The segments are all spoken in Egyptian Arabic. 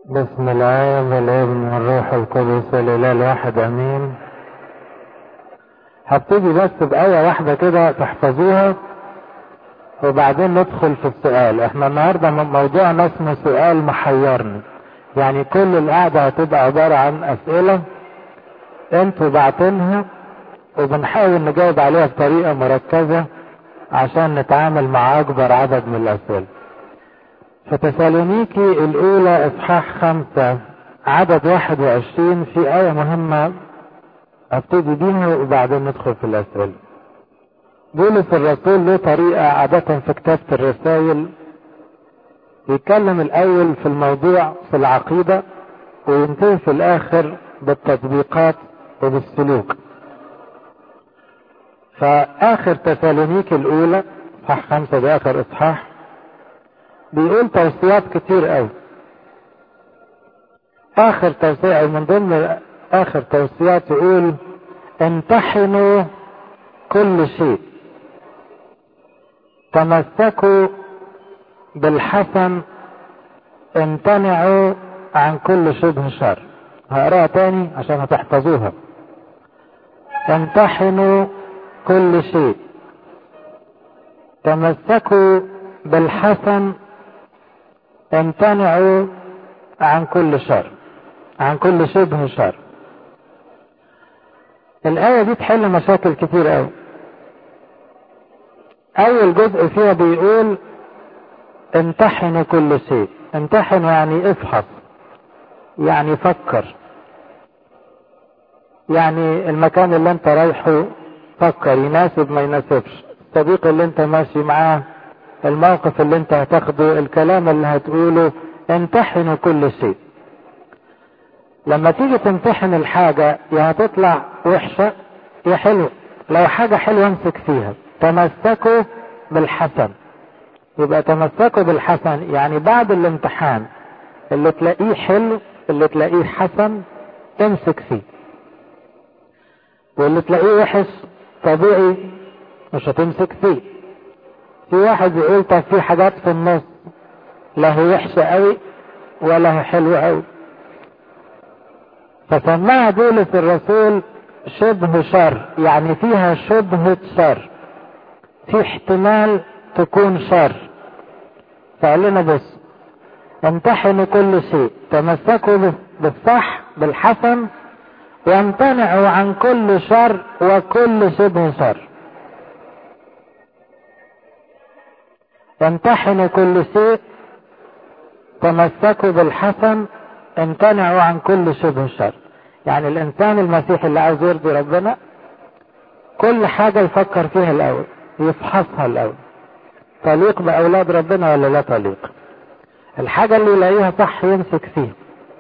بسم الله والابن والروح القدس الاله الواحد امين هبتدي بس بآية واحدة كده تحفظوها وبعدين ندخل في السؤال احنا النهاردة موضوعنا اسمه سؤال محيرني يعني كل القعدة هتبقى عبارة عن اسئلة انتوا بعتنها وبنحاول نجاوب عليها بطريقة مركزة عشان نتعامل مع اكبر عدد من الاسئلة فتسالونيكي الاولى اصحاح خمسة عدد واحد وعشرين في اية مهمة ابتدي بيها وبعدين ندخل في الاسئلة بولس الرسول له طريقة عادة في كتابة الرسائل يتكلم الاول في الموضوع في العقيدة وينتهي في الاخر بالتطبيقات وبالسلوك فاخر تسالونيك الاولى اصحاح خمسة ده اخر اصحاح بيقول توصيات كتير قوي اخر توصية من ضمن اخر توصيات يقول امتحنوا كل شيء تمسكوا بالحسن امتنعوا عن كل شبه شر هقراها تاني عشان هتحفظوها امتحنوا كل شيء تمسكوا بالحسن امتنعوا عن كل شر عن كل شبه شر الآية دي تحل مشاكل كتير قوي أول جزء فيها بيقول امتحنوا كل شيء امتحنوا يعني افحص يعني فكر يعني المكان اللي انت رايحه فكر يناسب ما يناسبش الصديق اللي انت ماشي معاه الموقف اللي انت هتاخده الكلام اللي هتقوله امتحنوا كل شيء لما تيجي تمتحن الحاجة يا هتطلع وحشة يا حلوة لو حاجة حلوة امسك فيها تمسكوا بالحسن يبقى تمسكوا بالحسن يعني بعد الامتحان اللي تلاقيه حلو اللي تلاقيه حسن امسك فيه واللي تلاقيه وحش طبيعي مش هتمسك فيه في واحد يقول طب في حاجات في النص لا هي وحشة قوي ولا هي حلوة قوي فسماها بولس الرسول شبه شر يعني فيها شبهة شر في احتمال تكون شر فقال لنا بص امتحنوا كل شيء تمسكوا بالصح بالحسن وامتنعوا عن كل شر وكل شبه شر امتحنوا كل شيء تمسكوا بالحسن امتنعوا عن كل شبه شر يعني الانسان المسيحي اللي عاوز يرضي ربنا كل حاجة يفكر فيها الاول يفحصها الاول تليق باولاد ربنا ولا لا تليق الحاجة اللي يلاقيها صح يمسك فيها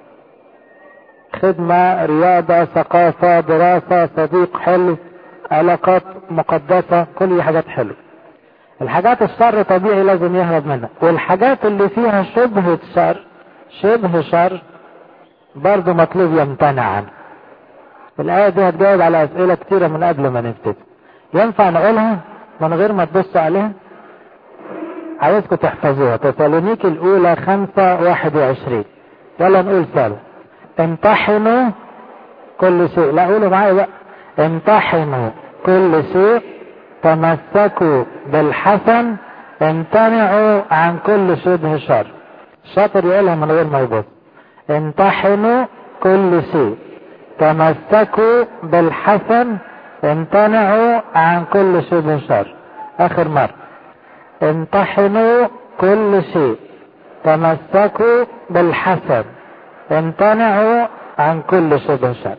خدمة رياضة ثقافة دراسة صديق حلو علاقات مقدسة كل دي حاجات حلوه الحاجات الشر طبيعي لازم يهرب منها والحاجات اللي فيها شبهة شر شبه شر برضه مطلوب يمتنع عنها الآية دي هتجاوب على أسئلة كتيرة من قبل ما نبتدي ينفع نقولها من غير ما تبصوا عليها عايزكم تحفظوها تسالونيك الأولى خمسة واحد وعشرين يلا نقول سوا امتحنوا كل شيء لا قولوا معايا بقى امتحنوا كل شيء تمسكوا بالحسن امتنعوا عن كل شبه شر شاطر يقولها من غير ما يبص امتحنوا كل شيء تمسكوا بالحسن امتنعوا عن كل شبه شر اخر مرة امتحنوا كل شيء تمسكوا بالحسن امتنعوا عن كل شبه شر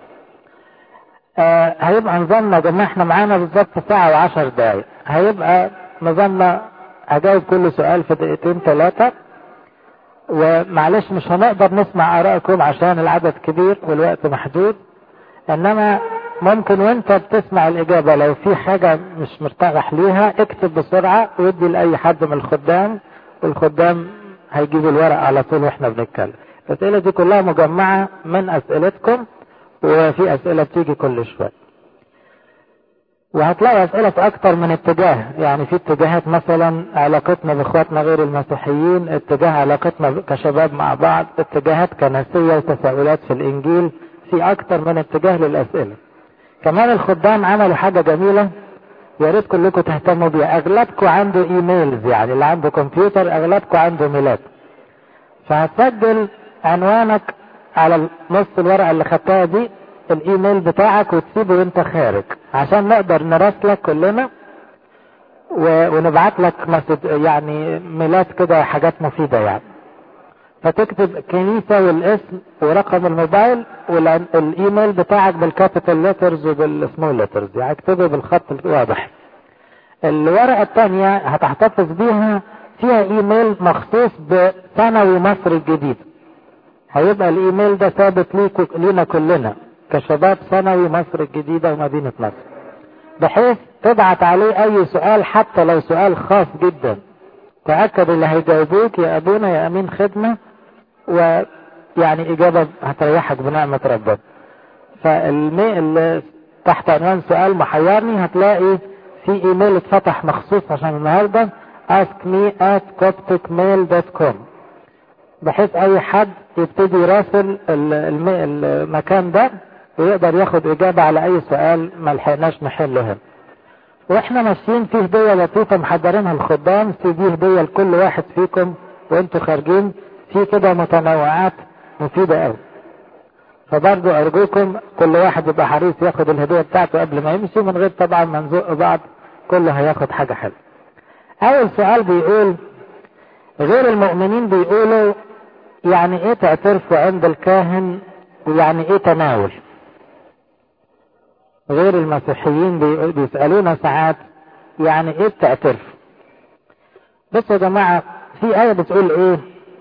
آه هيبقى نظامنا جماعة احنا معانا بالظبط ساعة وعشر دقايق هيبقى نظامنا هجاوب كل سؤال في دقيقتين ثلاثة ومعلش مش هنقدر نسمع آرائكم عشان العدد كبير والوقت محدود انما ممكن وانت بتسمع الإجابة لو في حاجة مش مرتاح ليها اكتب بسرعة وادي لأي حد من الخدام والخدام هيجيبوا الورق على طول واحنا بنتكلم الأسئلة دي كلها مجمعة من أسئلتكم وفي أسئلة بتيجي كل شوية وهتلاقي أسئلة في أكتر من اتجاه يعني في اتجاهات مثلا علاقتنا بإخواتنا غير المسيحيين اتجاه علاقتنا كشباب مع بعض اتجاهات كنسية وتساؤلات في الإنجيل في أكتر من اتجاه للأسئلة كمان الخدام عملوا حاجة جميلة يا ريت كلكم تهتموا بيها أغلبكم عنده إيميلز يعني اللي عنده كمبيوتر أغلبكم عنده ميلاد فهتسجل عنوانك على نص الورقة اللي خدتها دي الايميل بتاعك وتسيبه وانت خارج عشان نقدر نراسلك كلنا ونبعت لك يعني ميلاد كده حاجات مفيدة يعني فتكتب كنيسة والاسم ورقم الموبايل والايميل بتاعك بالكابيتال ليترز وبالسمول ليترز يعني اكتبه بالخط الواضح الورقة الثانية هتحتفظ بيها فيها ايميل مخصوص بثانوي مصر الجديد هيبقى الايميل ده ثابت ليكو لينا كلنا كشباب ثانوي مصر الجديدة ومدينة نصر بحيث تبعت عليه اي سؤال حتى لو سؤال خاص جدا تأكد اللي هيجاوبوك يا ابونا يا امين خدمة ويعني اجابة هتريحك بنعمة ربنا فالمي تحت عنوان سؤال محيرني هتلاقي في ايميل اتفتح مخصوص عشان النهارده ask me at copticmail.com بحيث اي حد يبتدي يراسل المكان ده ويقدر ياخد اجابة على اي سؤال ما لحقناش نحله هنا واحنا ماشيين في هدية لطيفة محضرينها الخدام في دي هدية لكل واحد فيكم وانتوا خارجين في كده متنوعات مفيدة قوي فبرضو ارجوكم كل واحد يبقى حريص ياخد الهدية بتاعته قبل ما يمشي من غير طبعا ما نزق بعض كله هياخد حاجة حلوة اول سؤال بيقول غير المؤمنين بيقولوا يعني ايه تعترفوا عند الكاهن ويعني ايه تناول غير المسيحيين بيسألونا ساعات يعني ايه بتعترف بس يا جماعة في آية بتقول ايه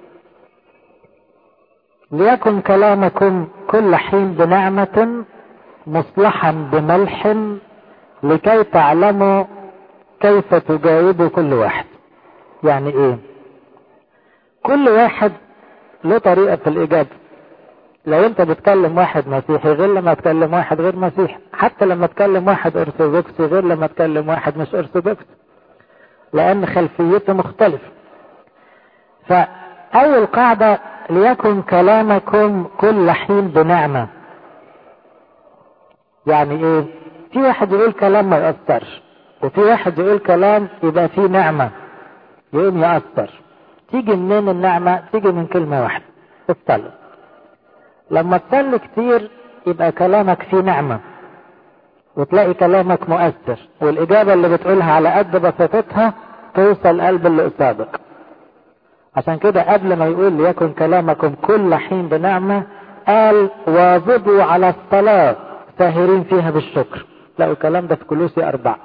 ليكن كلامكم كل حين بنعمة مصلحا بملح لكي تعلموا كيف تجاوبوا كل واحد يعني ايه كل واحد له طريقة في الإجابة لو انت بتكلم واحد مسيحي غير لما تكلم واحد غير مسيحي حتى لما تكلم واحد ارثوذكسي غير لما تكلم واحد مش ارثوذكسي لان خلفيته مختلفة فاول قاعدة ليكن كلامكم كل حين بنعمة يعني ايه في واحد يقول كلام ما يأثرش وفي واحد يقول كلام يبقى فيه نعمة يقوم يأثر تيجي منين النعمة تيجي من كلمة واحدة الصلاة لما تصلي كتير يبقى كلامك فيه نعمة وتلاقي كلامك مؤثر والإجابة اللي بتقولها على قد بساطتها توصل قلب اللي قصادك عشان كده قبل ما يقول ليكن كلامكم كل حين بنعمة قال واظبوا على الصلاة ساهرين فيها بالشكر لا الكلام ده في كلوسي أربعة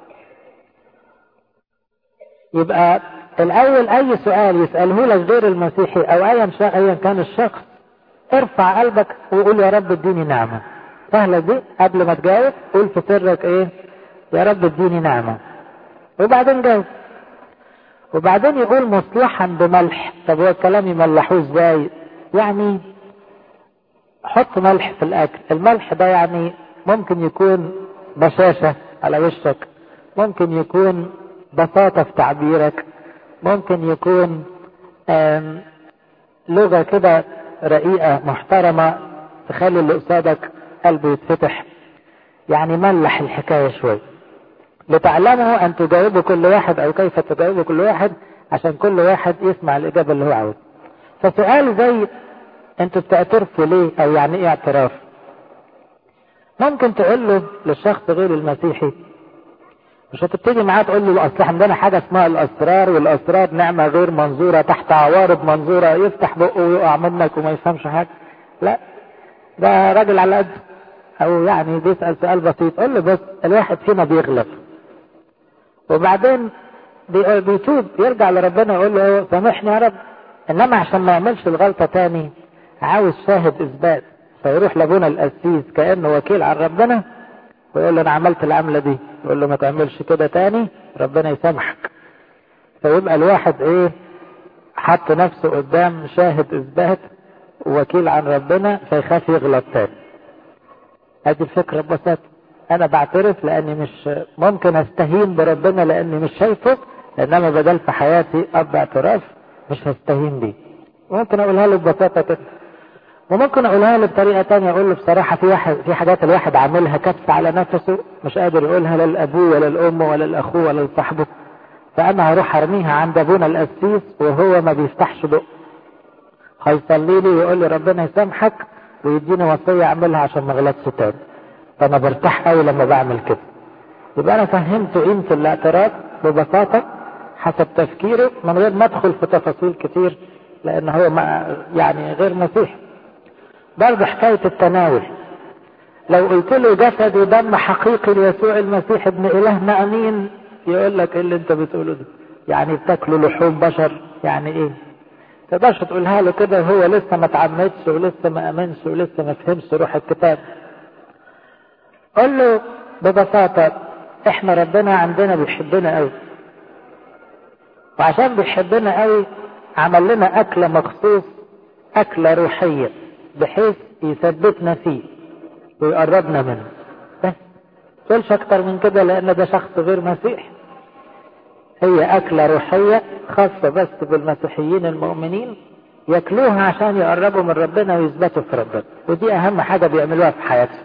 يبقى الأول أي سؤال يسأله لك غير المسيحي أو أيا أيا كان الشخص ارفع قلبك وقول يا رب اديني نعمة سهلة دي قبل ما تجاوب قول في سرك ايه يا رب اديني نعمة وبعدين جاوب وبعدين يقول مصلحا بملح طب هو الكلام يملحوه ازاي يعني حط ملح في الاكل الملح ده يعني ممكن يكون بشاشة على وشك ممكن يكون بساطة في تعبيرك ممكن يكون لغة كده رقيقة محترمة تخلي اللي قصادك قلبه يتفتح يعني ملح الحكاية شوي لتعلموا أن تجاوبوا كل واحد أو كيف تجاوبوا كل واحد عشان كل واحد يسمع الإجابة اللي هو عاوز فسؤال زي أنتوا بتعترفوا ليه أو يعني إيه اعتراف ممكن تقول له للشخص غير المسيحي مش هتبتدي معاه تقول له اصل عندنا حاجه اسمها الاسرار والاسرار نعمه غير منظوره تحت عوارض منظوره يفتح بقه ويقع منك وما يفهمش حاجه لا ده راجل على قد او يعني بيسال سؤال بسيط قول له بس الواحد فينا بيغلط وبعدين بيتوب يرجع لربنا يقول له سامحني يا رب انما عشان ما يعملش الغلطه تاني عاوز شاهد اثبات فيروح لابونا القسيس كانه وكيل عن ربنا ويقول له انا عملت العمله دي يقول له ما تعملش كده تاني ربنا يسامحك فيبقى الواحد ايه حط نفسه قدام شاهد اثبات وكيل عن ربنا فيخاف يغلط تاني ادي الفكره ببساطه انا بعترف لاني مش ممكن استهين بربنا لاني مش شايفه انما بدل في حياتي اب اعتراف مش هستهين بيه ممكن اقولها له ببساطه كده وممكن اقولها له بطريقه تانية اقول له بصراحه في واحد في حاجات الواحد عاملها كبسه على نفسه مش قادر يقولها لا لابوه ولا الام ولا الاخوه ولا لصاحبه فانا هروح ارميها عند ابونا القسيس وهو ما بيفتحش بقه هيصلي لي ويقول لي ربنا يسامحك ويديني وصيه اعملها عشان ما اغلطش تاني فانا برتاح قوي لما بعمل كده يبقى انا فهمت قيمه الاعتراف ببساطه حسب تفكيره من غير ما ادخل في تفاصيل كتير لان هو ما يعني غير مسيحي برضه حكايه التناول لو قلت له جسد ودم حقيقي ليسوع المسيح ابن الهنا امين يقول لك ايه اللي انت بتقوله ده يعني بتاكلوا لحوم بشر يعني ايه تقدرش تقولها له كده وهو لسه ما اتعمدش ولسه ما امنش ولسه ما فهمش روح الكتاب قول له ببساطة احنا ربنا عندنا بيحبنا قوي وعشان بيحبنا قوي عمل لنا اكلة مخصوص اكلة روحية بحيث يثبتنا فيه ويقربنا منه بس تقولش اكتر من كده لان ده شخص غير مسيحي هي اكلة روحية خاصة بس بالمسيحيين المؤمنين ياكلوها عشان يقربوا من ربنا ويثبتوا في ربنا ودي اهم حاجة بيعملوها في حياتهم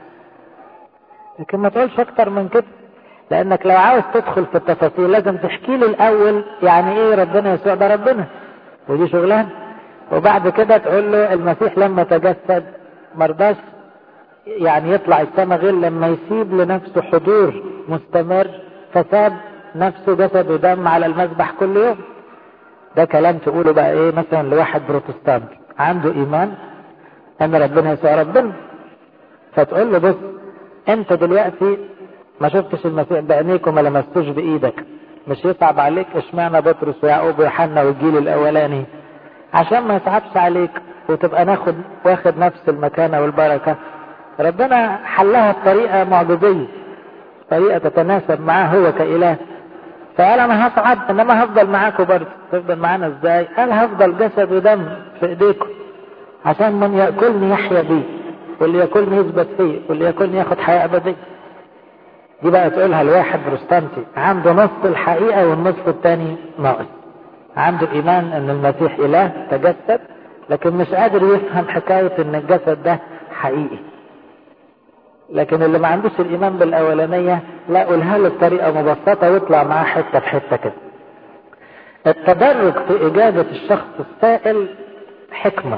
لكن ما تقولش اكتر من كده لانك لو عاوز تدخل في التفاصيل لازم تحكي لي الاول يعني ايه ربنا يسوع ده ربنا ودي شغلانه وبعد كده تقول له المسيح لما تجسد مرضاش يعني يطلع السماء غير لما يسيب لنفسه حضور مستمر فساب نفسه جسد ودم على المذبح كل يوم ده كلام تقوله بقى ايه مثلا لواحد بروتستانت عنده ايمان ان ربنا يسوع ربنا فتقول له بص انت دلوقتي ما شفتش المسيح بعينيك وما لمستوش بايدك مش يصعب عليك اشمعنى بطرس ويعقوب ويوحنا والجيل الاولاني عشان ما يصعبش عليك وتبقى ناخد واخد نفس المكانه والبركه ربنا حلها بطريقه معجزيه طريقه تتناسب معاه هو كاله فقال انا هصعد انما هفضل معاكم برضه تفضل معانا ازاي قال هفضل جسد ودم في ايديكم عشان من ياكلني يحيا بيه واللي ياكلني يثبت فيه واللي ياكلني ياخد حياه ابديه دي بقى تقولها لواحد بروستانتي عنده نص الحقيقه والنصف الثاني ناقص عنده ايمان ان المسيح اله تجسد لكن مش قادر يفهم حكايه ان الجسد ده حقيقي لكن اللي ما عندوش الايمان بالاولانيه لا قولها له بطريقه مبسطه واطلع معاه حته بحته كده التدرج في اجابه الشخص السائل حكمه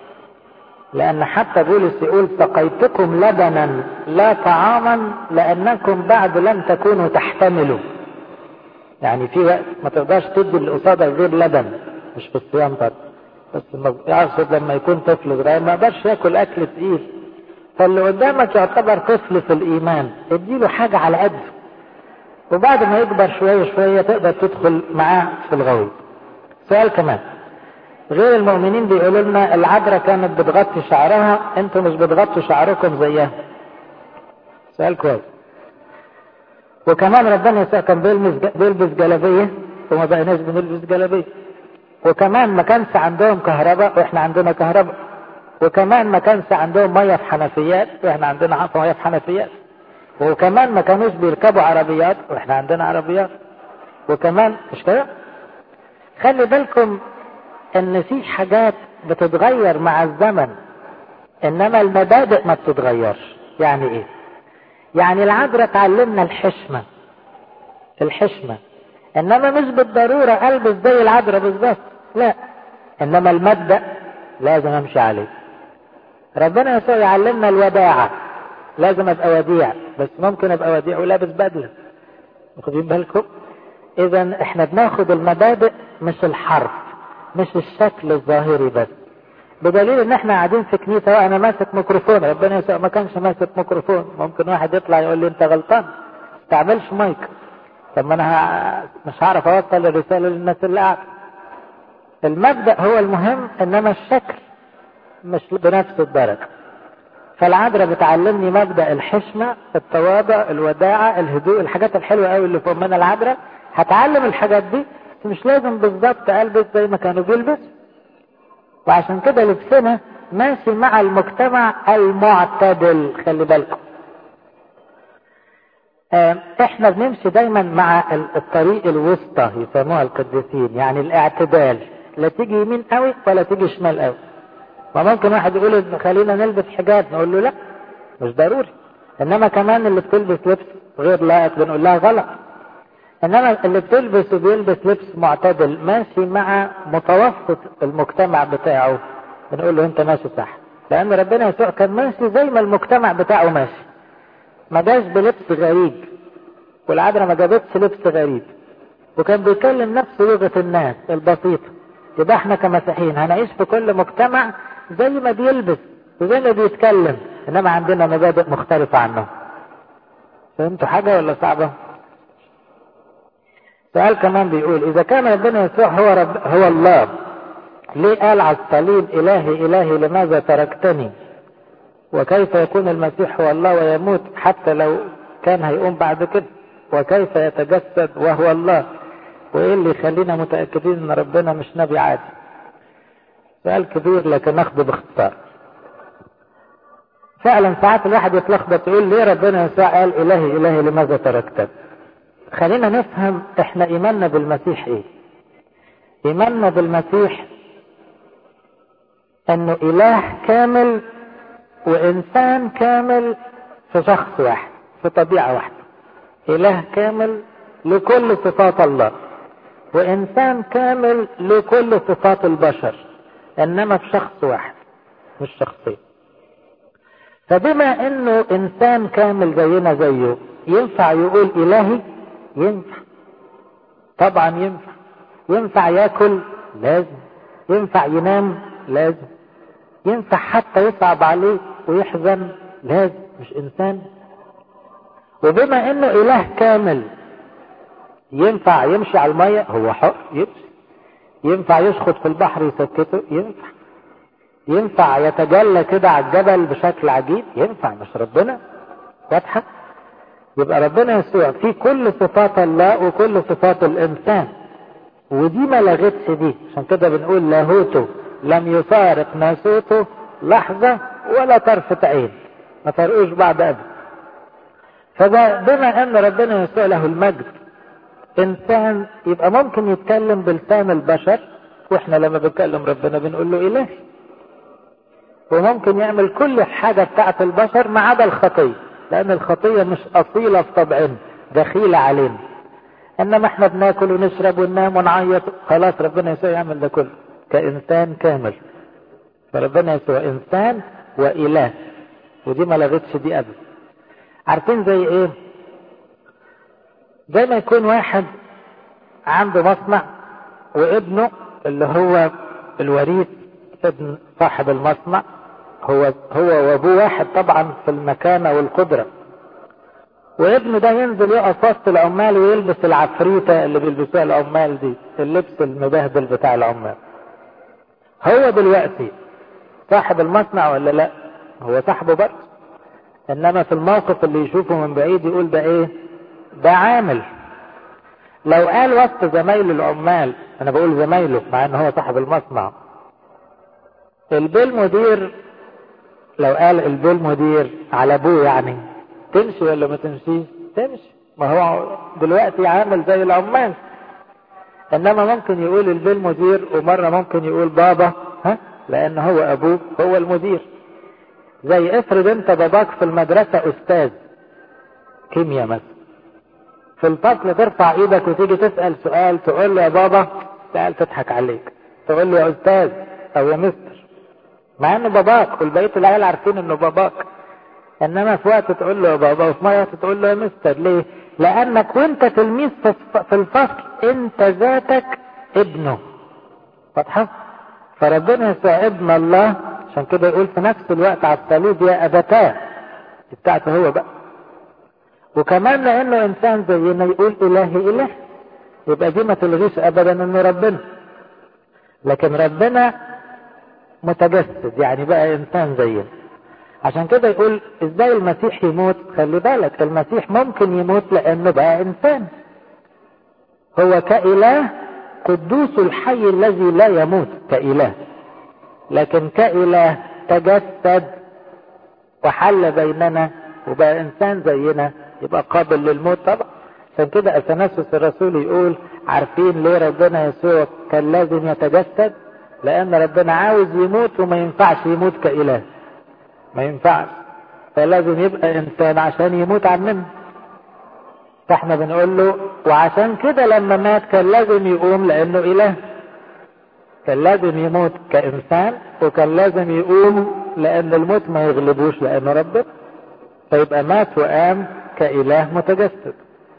لأن حتى بولس يقول سقيتكم لبنا لا طعاما لأنكم بعد لم تكونوا تحتملوا يعني في وقت ما تقدرش تدي اللي قصادك غير لبن مش في الصيام طبعا بس اقصد لما يكون طفل صغير ما يقدرش ياكل اكل تقيل فاللي قدامك يعتبر طفل في الايمان اديله حاجه على قده وبعد ما يكبر شويه شويه تقدر تدخل معاه في الغوي سؤال كمان غير المؤمنين بيقولوا لنا العذراء كانت بتغطي شعرها انتوا مش بتغطوا شعركم زيها سؤال كويس وكمان ربنا يسوع كان بيلبس بيلبس جلابيه وما بقيناش بنلبس جلابيه وكمان ما كانش عندهم كهرباء واحنا عندنا كهرباء وكمان ما كانش عندهم ميه في حنفيات واحنا عندنا ميه في حنفيات وكمان ما كانوش بيركبوا عربيات واحنا عندنا عربيات وكمان مش كده خلي بالكم ان في حاجات بتتغير مع الزمن انما المبادئ ما بتتغيرش يعني ايه يعني العذراء تعلمنا الحشمة الحشمة انما مش بالضرورة البس زي العذراء بالظبط لا انما المبدأ لازم امشي عليه ربنا يسوع يعلمنا الوداعة لازم ابقى وديع بس ممكن ابقى وديع ولابس بدلة واخدين بالكم اذا احنا بناخد المبادئ مش الحرف مش الشكل الظاهري بس بدليل ان احنا قاعدين في كنيسه وانا ماسك ميكروفون ربنا يسوع ما كانش ماسك ميكروفون ممكن واحد يطلع يقول لي انت غلطان ما تعملش مايك طب ما انا ه... مش هعرف اوصل الرساله للناس اللي قاعده المبدا هو المهم انما الشكل مش بنفس الدرجه فالعذراء بتعلمني مبدا الحشمه التواضع الوداعه الهدوء الحاجات الحلوه قوي اللي في امنا العذراء هتعلم الحاجات دي مش لازم بالظبط البس زي ما كانوا بيلبسوا وعشان كده لبسنا ماشي مع المجتمع المعتدل خلي بالكم احنا بنمشي دايما مع الطريق الوسطى يسموها القديسين يعني الاعتدال لا تيجي يمين قوي ولا تيجي شمال قوي فممكن واحد يقول خلينا نلبس حجاب نقول له لا مش ضروري انما كمان اللي بتلبس لبس غير لائق بنقول لها غلط انما اللي بتلبس وبيلبس لبس معتدل ماشي مع متوسط المجتمع بتاعه بنقول له انت ماشي صح لان ربنا يسوع كان ماشي زي ما المجتمع بتاعه ماشي ما جاش بلبس غريب والعذراء ما جابتش لبس غريب وكان بيكلم نفس لغة الناس البسيطة يبقى احنا كمسيحيين هنعيش في كل مجتمع زي ما بيلبس وزي ما بيتكلم انما عندنا مبادئ مختلفة عنه فهمتوا حاجة ولا صعبة؟ سؤال كمان بيقول إذا كان ربنا يسوع هو رب هو الله ليه قال على الصليب إلهي إلهي لماذا تركتني؟ وكيف يكون المسيح هو الله ويموت حتى لو كان هيقوم بعد كده؟ وكيف يتجسد وهو الله؟ وإيه اللي يخلينا متأكدين إن ربنا مش نبي عادي؟ سؤال كبير لكن ناخده باختصار. فعلا ساعات الواحد يتلخبط يقول ليه ربنا يسوع قال إلهي إلهي لماذا تركتني؟ خلينا نفهم احنا ايماننا بالمسيح ايه ايماننا بالمسيح انه اله كامل وانسان كامل في شخص واحد في طبيعة واحدة اله كامل لكل صفات الله وانسان كامل لكل صفات البشر انما في شخص واحد مش شخصين فبما انه انسان كامل زينا زيه ينفع يقول الهي ينفع طبعا ينفع ينفع ياكل لازم ينفع ينام لازم ينفع حتى يصعب عليه ويحزن لازم مش انسان وبما انه اله كامل ينفع يمشي على المية هو حر يمشي ينفع يشخط في البحر يسكته ينفع ينفع يتجلى كده على الجبل بشكل عجيب ينفع مش ربنا واضحه يبقى ربنا يسوع في كل صفات الله وكل صفات الانسان ودي ما لغتش دي عشان كده بنقول لاهوته لم يفارق ناسوته لحظة ولا طرفة عين ما فرقوش بعض ابدا فده بما ان ربنا يسوع له المجد انسان يبقى ممكن يتكلم بلسان البشر واحنا لما بنكلم ربنا بنقول له الهي وممكن يعمل كل حاجة بتاعت البشر ما عدا الخطيه لأن الخطية مش أصيلة في طبعنا دخيلة علينا إنما إحنا بناكل ونشرب وننام ونعيط خلاص ربنا يسوع يعمل ده كله كإنسان كامل فربنا يسوع إنسان وإله ودي ما لغتش دي أبدا عارفين زي إيه؟ زي ما يكون واحد عنده مصنع وابنه اللي هو الوريث ابن صاحب المصنع هو هو وابوه واحد طبعا في المكانه والقدره وابنه ده ينزل يقف وسط العمال ويلبس العفريته اللي بيلبسوها العمال دي اللبس المبهدل بتاع العمال هو دلوقتي صاحب المصنع ولا لا هو صاحبه برضه انما في الموقف اللي يشوفه من بعيد يقول ده ايه ده عامل لو قال وسط زمايله العمال انا بقول زمايله مع ان هو صاحب المصنع البيل مدير لو قال البيل مدير على ابوه يعني تمشي ولا ما تمشيش تمشي ما هو دلوقتي عامل زي العمال انما ممكن يقول البيل مدير ومره ممكن يقول بابا ها لان هو ابوه هو المدير زي افرض انت باباك في المدرسه استاذ كيمياء مثلا في الفصل ترفع ايدك وتيجي تسال سؤال تقول له يا بابا سأل تضحك عليك تقول له يا استاذ او يا مستر مع انه باباك والبقيه العيال عارفين انه باباك انما في وقت تقول له يا بابا وفي وقت تقول له يا مستر ليه لانك وانت تلميذ في الفصل انت ذاتك ابنه واضحه فربنا يسوع ابن الله عشان كده يقول في نفس الوقت على الصليب يا ابتاه بتاعته هو بقى وكمان لانه انسان زينا يقول الهي اله يبقى دي ما تلغيش ابدا انه ربنا لكن ربنا متجسد يعني بقى انسان زينا عشان كده يقول ازاي المسيح يموت خلي بالك المسيح ممكن يموت لانه بقى انسان هو كاله قدوس الحي الذي لا يموت كاله لكن كاله تجسد وحل بيننا وبقى انسان زينا يبقى قابل للموت طبعا عشان كده اثناسوس الرسول يقول عارفين ليه ربنا يسوع كان لازم يتجسد لان ربنا عاوز يموت وما ينفعش يموت كاله ما ينفعش فلازم يبقى انسان عشان يموت عننا فاحنا بنقول له وعشان كده لما مات كان لازم يقوم لانه اله كان لازم يموت كانسان وكان لازم يقوم لان الموت ما يغلبوش لانه ربنا فيبقى مات وقام كاله متجسد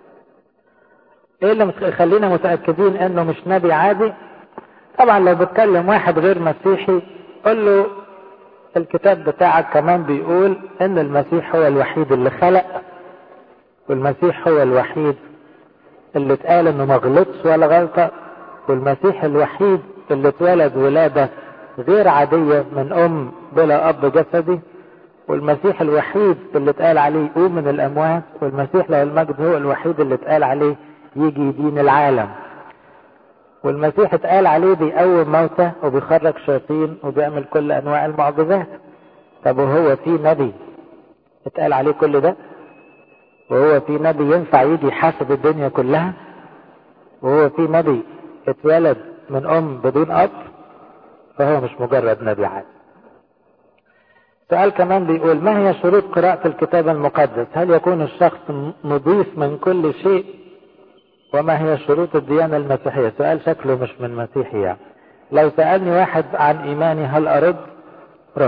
ايه اللي يخلينا متاكدين انه مش نبي عادي طبعا لو بتكلم واحد غير مسيحي قل له الكتاب بتاعك كمان بيقول ان المسيح هو الوحيد اللي خلق والمسيح هو الوحيد اللي اتقال انه ما غلطش ولا غلطه والمسيح الوحيد اللي اتولد ولاده غير عاديه من ام بلا اب جسدي والمسيح الوحيد اللي اتقال عليه يقوم من الاموات والمسيح له المجد هو الوحيد اللي اتقال عليه يجي يدين العالم والمسيح اتقال عليه بيقوم موتى وبيخرج شياطين وبيعمل كل انواع المعجزات طب وهو في نبي اتقال عليه كل ده وهو في نبي ينفع يجي يحاسب الدنيا كلها وهو في نبي اتولد من ام بدون اب فهو مش مجرد نبي عادي سؤال كمان بيقول ما هي شروط قراءة الكتاب المقدس هل يكون الشخص نضيف من كل شيء وما هي شروط الديانة المسيحية سؤال شكله مش من مسيحي يعني لو سألني واحد عن إيماني هل أرد رد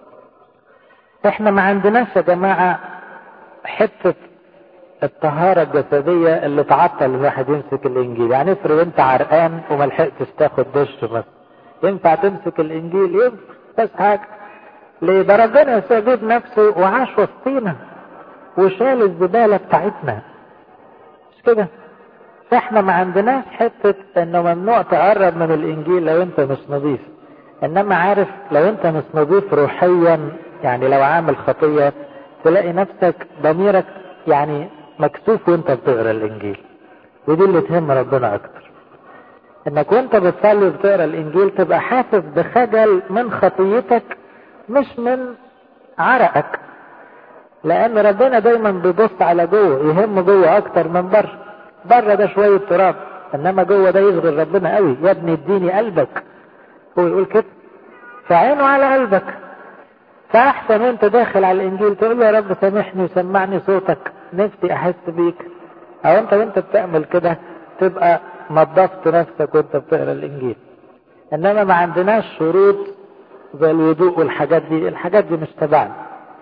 احنا ما عندناش يا جماعة حتة الطهارة الجسدية اللي تعطل الواحد يمسك الإنجيل يعني افرض أنت عرقان وما لحقتش تاخد دش مثلا ينفع تمسك الإنجيل ينفع بس حاجة ليه ده ربنا يسوع جاب نفسه وعاش وسطينا وشال الزبالة بتاعتنا مش كده فاحنا ما عندناش حتة انه ممنوع تقرب من الانجيل لو انت مش نظيف انما عارف لو انت مش نظيف روحيا يعني لو عامل خطية تلاقي نفسك ضميرك يعني مكسوف وانت بتقرا الانجيل ودي اللي تهم ربنا اكتر انك وانت بتصلي وبتقرا الانجيل تبقى حاسس بخجل من خطيتك مش من عرقك لان ربنا دايما بيبص على جوه يهم جوه اكتر من بره بره ده شوية تراب انما جوه ده يشغل ربنا قوي يا ابني اديني قلبك هو يقول كده فعينه على قلبك فاحسن وانت داخل على الانجيل تقول له يا رب سامحني وسمعني صوتك نفسي احس بيك او انت وانت بتعمل كده تبقى نظفت نفسك وانت بتقرا الانجيل انما ما عندناش شروط زي الوضوء والحاجات دي الحاجات دي مش تبعنا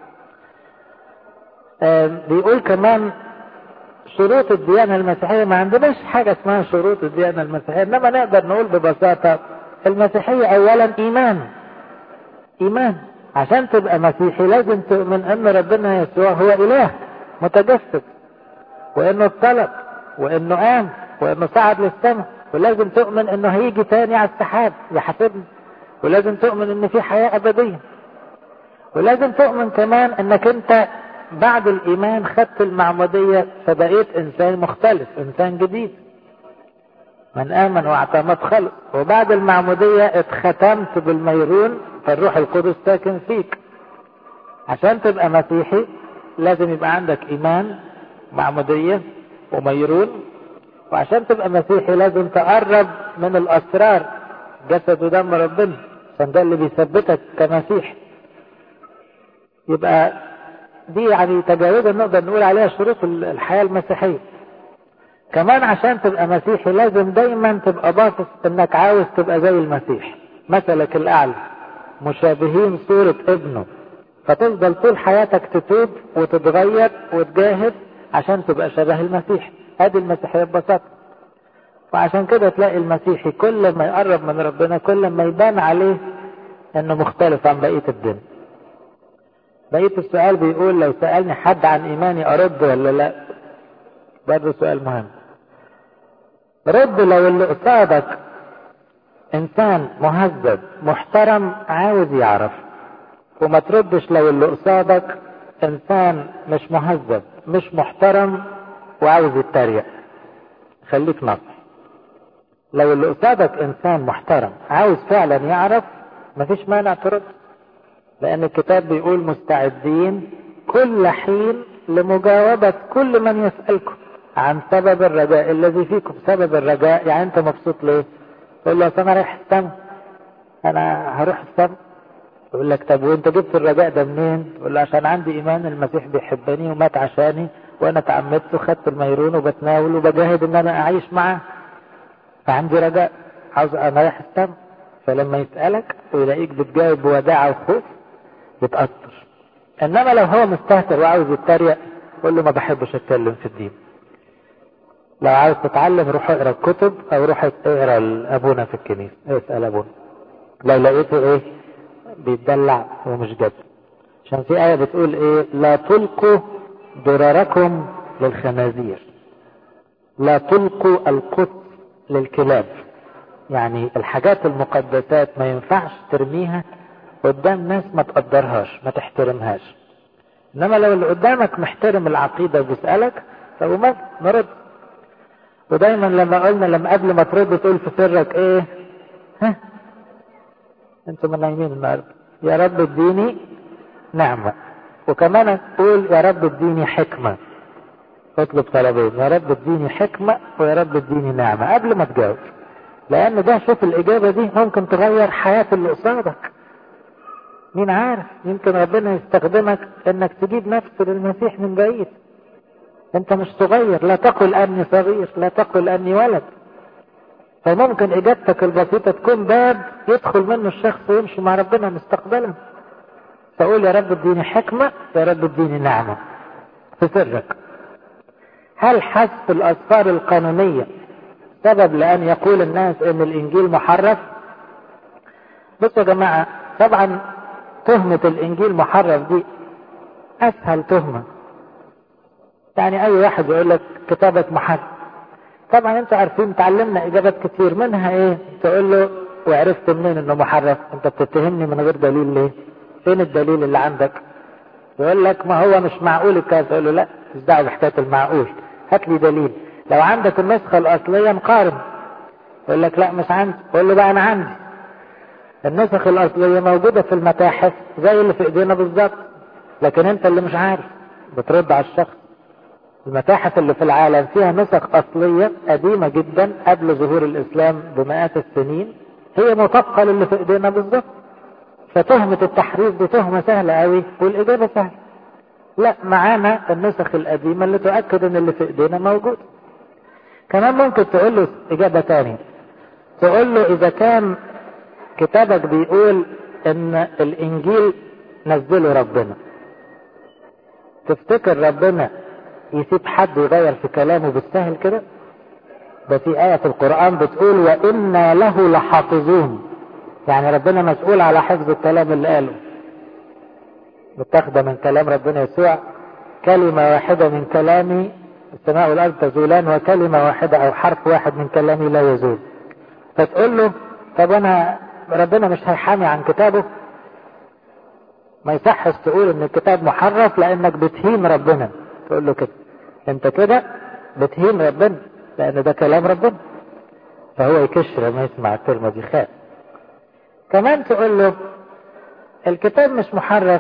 آه بيقول كمان شروط الديانة المسيحية ما عندناش حاجة اسمها شروط الديانة المسيحية انما نقدر نقول ببساطة المسيحية اولا ايمان ايمان عشان تبقى مسيحي لازم تؤمن ان ربنا يسوع هو اله متجسد وانه اتطلب وانه قام وانه صعد للسماء ولازم تؤمن انه هيجي تاني على السحاب يحاسبنا ولازم تؤمن ان في حياة ابدية ولازم تؤمن كمان انك انت بعد الايمان خدت المعمودية فبقيت انسان مختلف انسان جديد من امن واعتمد خلق وبعد المعمودية اتختمت بالميرون فالروح القدس ساكن فيك عشان تبقى مسيحي لازم يبقى عندك ايمان معمودية وميرون وعشان تبقى مسيحي لازم تقرب من الاسرار جسد ودم ربنا عشان ده اللي بيثبتك كمسيحي يبقى دي يعني تجاوزا نقدر نقول عليها شروط الحياة المسيحية كمان عشان تبقى مسيحي لازم دايما تبقى باصص انك عاوز تبقى زي المسيح مثلك الاعلى مشابهين صورة ابنه فتفضل طول حياتك تتوب وتتغير وتجاهد عشان تبقى شبه المسيح ادي المسيحية ببساطة وعشان كده تلاقي المسيحي كل ما يقرب من ربنا كل ما يبان عليه انه مختلف عن بقية الدنيا بقية السؤال بيقول لو سألني حد عن إيماني أرد ولا لا برضه سؤال مهم رد لو اللي قصادك إنسان مهذب محترم عاوز يعرف وما تردش لو اللي قصادك إنسان مش مهذب مش محترم وعاوز يتريق خليك نصح لو اللي قصادك إنسان محترم عاوز فعلا يعرف مفيش مانع ترد لأن الكتاب بيقول مستعدين كل حين لمجاوبة كل من يسألكم عن سبب الرجاء الذي فيكم سبب الرجاء يعني انت مبسوط ليه تقول له انا رايح السما انا هروح السما يقول لك طب وانت جبت الرجاء ده منين تقول له عشان عندي ايمان المسيح بيحبني ومات عشاني وانا تعمدت وخدت الميرون وبتناول وبجاهد ان انا اعيش معاه فعندي رجاء عاوز انا رايح السما فلما يسألك ويلاقيك بتجاوب بوداعة وخوف بتأثر انما لو هو مستهتر وعاوز يتريق قول له ما بحبش اتكلم في الدين لو عاوز تتعلم روح اقرا الكتب او روح اقرا ابونا في الكنيسه اسال ابونا لو لقيته ايه بيتدلع ومش جد عشان في ايه بتقول ايه لا تلقوا ضرركم للخنازير لا تلقوا القدس للكلاب يعني الحاجات المقدسات ما ينفعش ترميها قدام ناس ما تقدرهاش ما تحترمهاش انما لو اللي قدامك محترم العقيدة وبيسألك طب وما نرد ودايما لما قلنا لما قبل ما ترد تقول في سرك ايه ها انتم نايمين النهارده يا رب اديني نعمة وكمان تقول يا رب اديني حكمة اطلب طلبين يا رب اديني حكمة ويا رب اديني نعمة قبل ما تجاوب لان ده شوف الاجابة دي ممكن تغير حياة اللي قصادك مين عارف يمكن ربنا يستخدمك انك تجيب نفسه للمسيح من بعيد انت مش صغير لا تقل اني صغير لا تقل اني ولد فممكن اجابتك البسيطة تكون باب يدخل منه الشخص ويمشي مع ربنا مستقبلا فقول يا رب اديني حكمة يا رب اديني نعمة في سرك هل حذف الاسفار القانونية سبب لان يقول الناس ان الانجيل محرف بصوا يا جماعة طبعا تهمة الانجيل محرف دي اسهل تهمة يعني اي واحد يقول لك كتابك محرف طبعا انتوا عارفين تعلمنا اجابات كتير منها ايه تقول له وعرفت منين انه محرف انت بتتهمني من غير دليل ليه فين الدليل اللي عندك يقول لك ما هو مش معقول الكلام تقول له لا مش دعوه بحكايه المعقول هات لي دليل لو عندك النسخه الاصليه نقارن يقول لك لا مش عندي قول له بقى انا عندي النسخ الاصليه موجوده في المتاحف زي اللي في ايدينا بالظبط لكن انت اللي مش عارف بترد على الشخص المتاحف اللي في العالم فيها نسخ أصلية قديمة جدا قبل ظهور الإسلام بمئات السنين هي مطابقة للي في إيدينا بالظبط فتهمة التحريف دي تهمة سهلة قوي والإجابة سهلة لا معانا النسخ القديمة اللي تؤكد إن اللي في إيدينا موجود كمان ممكن تقول له إجابة تانية تقول له إذا كان كتابك بيقول إن الإنجيل نزله ربنا تفتكر ربنا يسيب حد يغير في كلامه بالسهل كده ده في آية في القرآن بتقول وإنا له لحافظون يعني ربنا مسؤول على حفظ الكلام اللي قاله متاخدة من كلام ربنا يسوع كلمة واحدة من كلامي السماء والأرض تزولان وكلمة واحدة أو حرف واحد من كلامي لا يزول فتقول له طب أنا ربنا مش هيحامي عن كتابه ما يصحش تقول ان الكتاب محرف لانك بتهين ربنا تقول له كده انت كده بتهين ربنا لان ده كلام ربنا فهو يكش لما يسمع الكلمة دي خاف كمان تقول له الكتاب مش محرف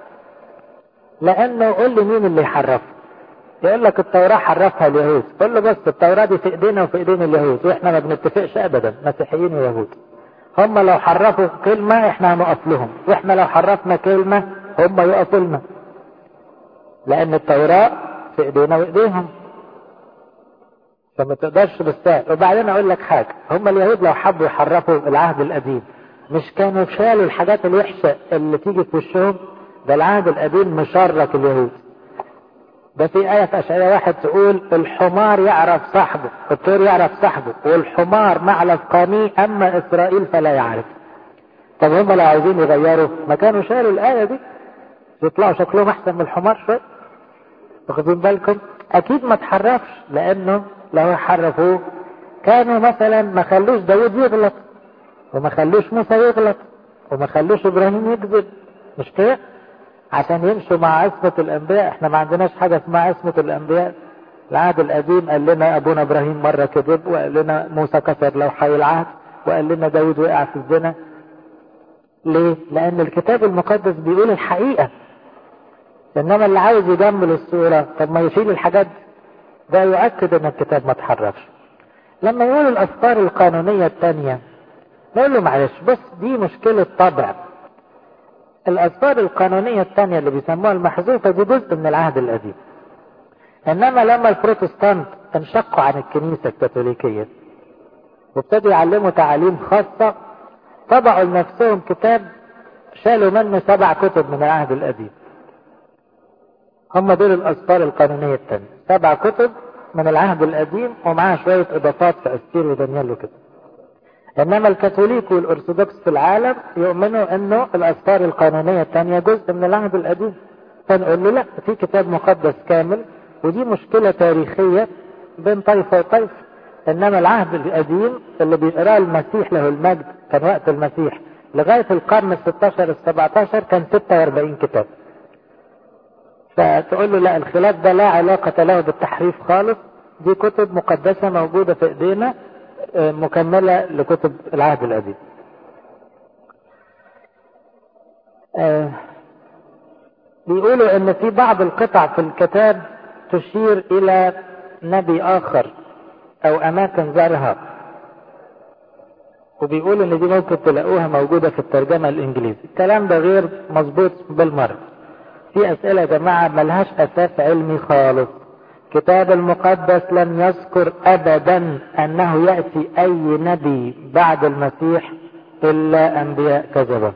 لانه قول لي مين اللي يحرفه يقول لك التوراة حرفها اليهود قول له بس التوراة دي في ايدينا وفي ايدين اليهود واحنا ما بنتفقش ابدا مسيحيين ويهود هم لو حرفوا كلمة احنا هنقف لهم واحنا لو حرفنا كلمة هم يقفوا لنا لان التوراة في ايدينا وايديهم فما تقدرش بالسهل وبعدين اقول لك حاجة هم اليهود لو حبوا يحرفوا العهد القديم مش كانوا شالوا الحاجات الوحشة اللي تيجي في وشهم ده العهد القديم مشرك اليهود ده في آية في أشعياء واحد تقول الحمار يعرف صاحبه الطير يعرف صاحبه والحمار معلف قامي أما إسرائيل فلا يعرف طب هم لو عايزين يغيروا ما كانوا شالوا الآية دي يطلعوا شكلهم أحسن من الحمار شوية واخدين بالكم أكيد ما تحرفش لأنه لو حرفوه كانوا مثلا ما خلوش داود يغلط وما خلوش موسى يغلط وما خلوش إبراهيم يكذب مش كده؟ عشان يمشوا مع عصمة الأنبياء احنا ما عندناش حاجة اسمها عصمة الأنبياء العهد القديم قال لنا أبونا إبراهيم مرة كذب وقال لنا موسى كسر لوحي العهد وقال لنا داود وقع في الزنا ليه؟ لأن الكتاب المقدس بيقول الحقيقة انما اللي عاوز يجمل الصورة طب ما يشيل الحاجات ده يؤكد ان الكتاب ما تحرفش لما يقول الاسفار القانونية التانية نقول له معلش بص دي مشكلة طبع الاسفار القانونية التانية اللي بيسموها المحذوفة دي جزء من العهد القديم انما لما البروتستانت انشقوا عن الكنيسة الكاثوليكية وابتدوا يعلموا تعاليم خاصة طبعوا لنفسهم كتاب شالوا منه سبع كتب من العهد القديم هم دول الاسفار القانونية التانية سبع كتب من العهد القديم ومعاها شوية اضافات في استير ودانيال وكده انما الكاثوليك والارثوذكس في العالم يؤمنوا انه الاسفار القانونية التانية جزء من العهد القديم فنقول له لا في كتاب مقدس كامل ودي مشكلة تاريخية بين طائفة وطائفة انما العهد القديم اللي بيقراه المسيح له المجد كان وقت المسيح لغاية القرن ال 16 ال 17 كان 46 كتاب فتقول له لا الخلاف ده لا علاقة له بالتحريف خالص دي كتب مقدسة موجودة في ايدينا مكملة لكتب العهد القديم بيقولوا ان في بعض القطع في الكتاب تشير الى نبي اخر او اماكن زارها وبيقولوا ان دي ممكن تلاقوها موجودة في الترجمة الانجليزي الكلام ده غير مظبوط بالمرة في اسئلة يا جماعة ملهاش اساس علمي خالص كتاب المقدس لم يذكر ابدا انه يأتي اي نبي بعد المسيح الا انبياء كذبة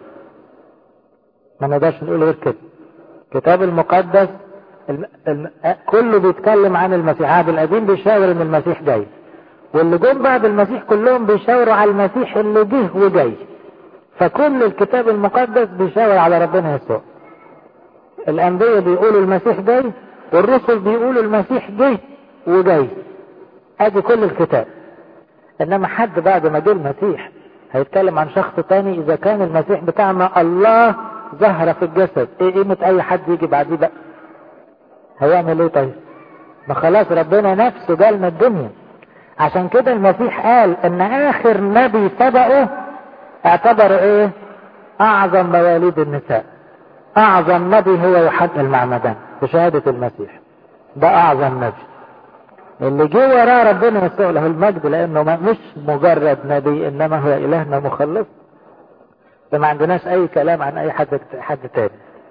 ما نقدرش نقول غير كده كتاب المقدس الم... الم... كله بيتكلم عن المسيح العهد القديم بيشاور ان المسيح جاي واللي جم بعد المسيح كلهم بيشاوروا على المسيح اللي جه وجاي فكل الكتاب المقدس بيشاور على ربنا يسوع الانبياء بيقولوا المسيح جاي والرسل بيقولوا المسيح جه وجاي ادي كل الكتاب انما حد بعد ما جه المسيح هيتكلم عن شخص تاني اذا كان المسيح بتاعنا الله ظهر في الجسد ايه قيمة اي حد يجي بعديه بقى هيعمل ايه طيب ما خلاص ربنا نفسه جالنا الدنيا عشان كده المسيح قال ان اخر نبي سبقه اعتبر ايه اعظم مواليد النساء اعظم نبي هو يوحنا المعمدان بشهادة المسيح ده اعظم نبي اللي جه وراه ربنا يسوع له المجد لانه مش مجرد نبي انما هو الهنا مخلص فما عندناش اي كلام عن اي حد حد تاني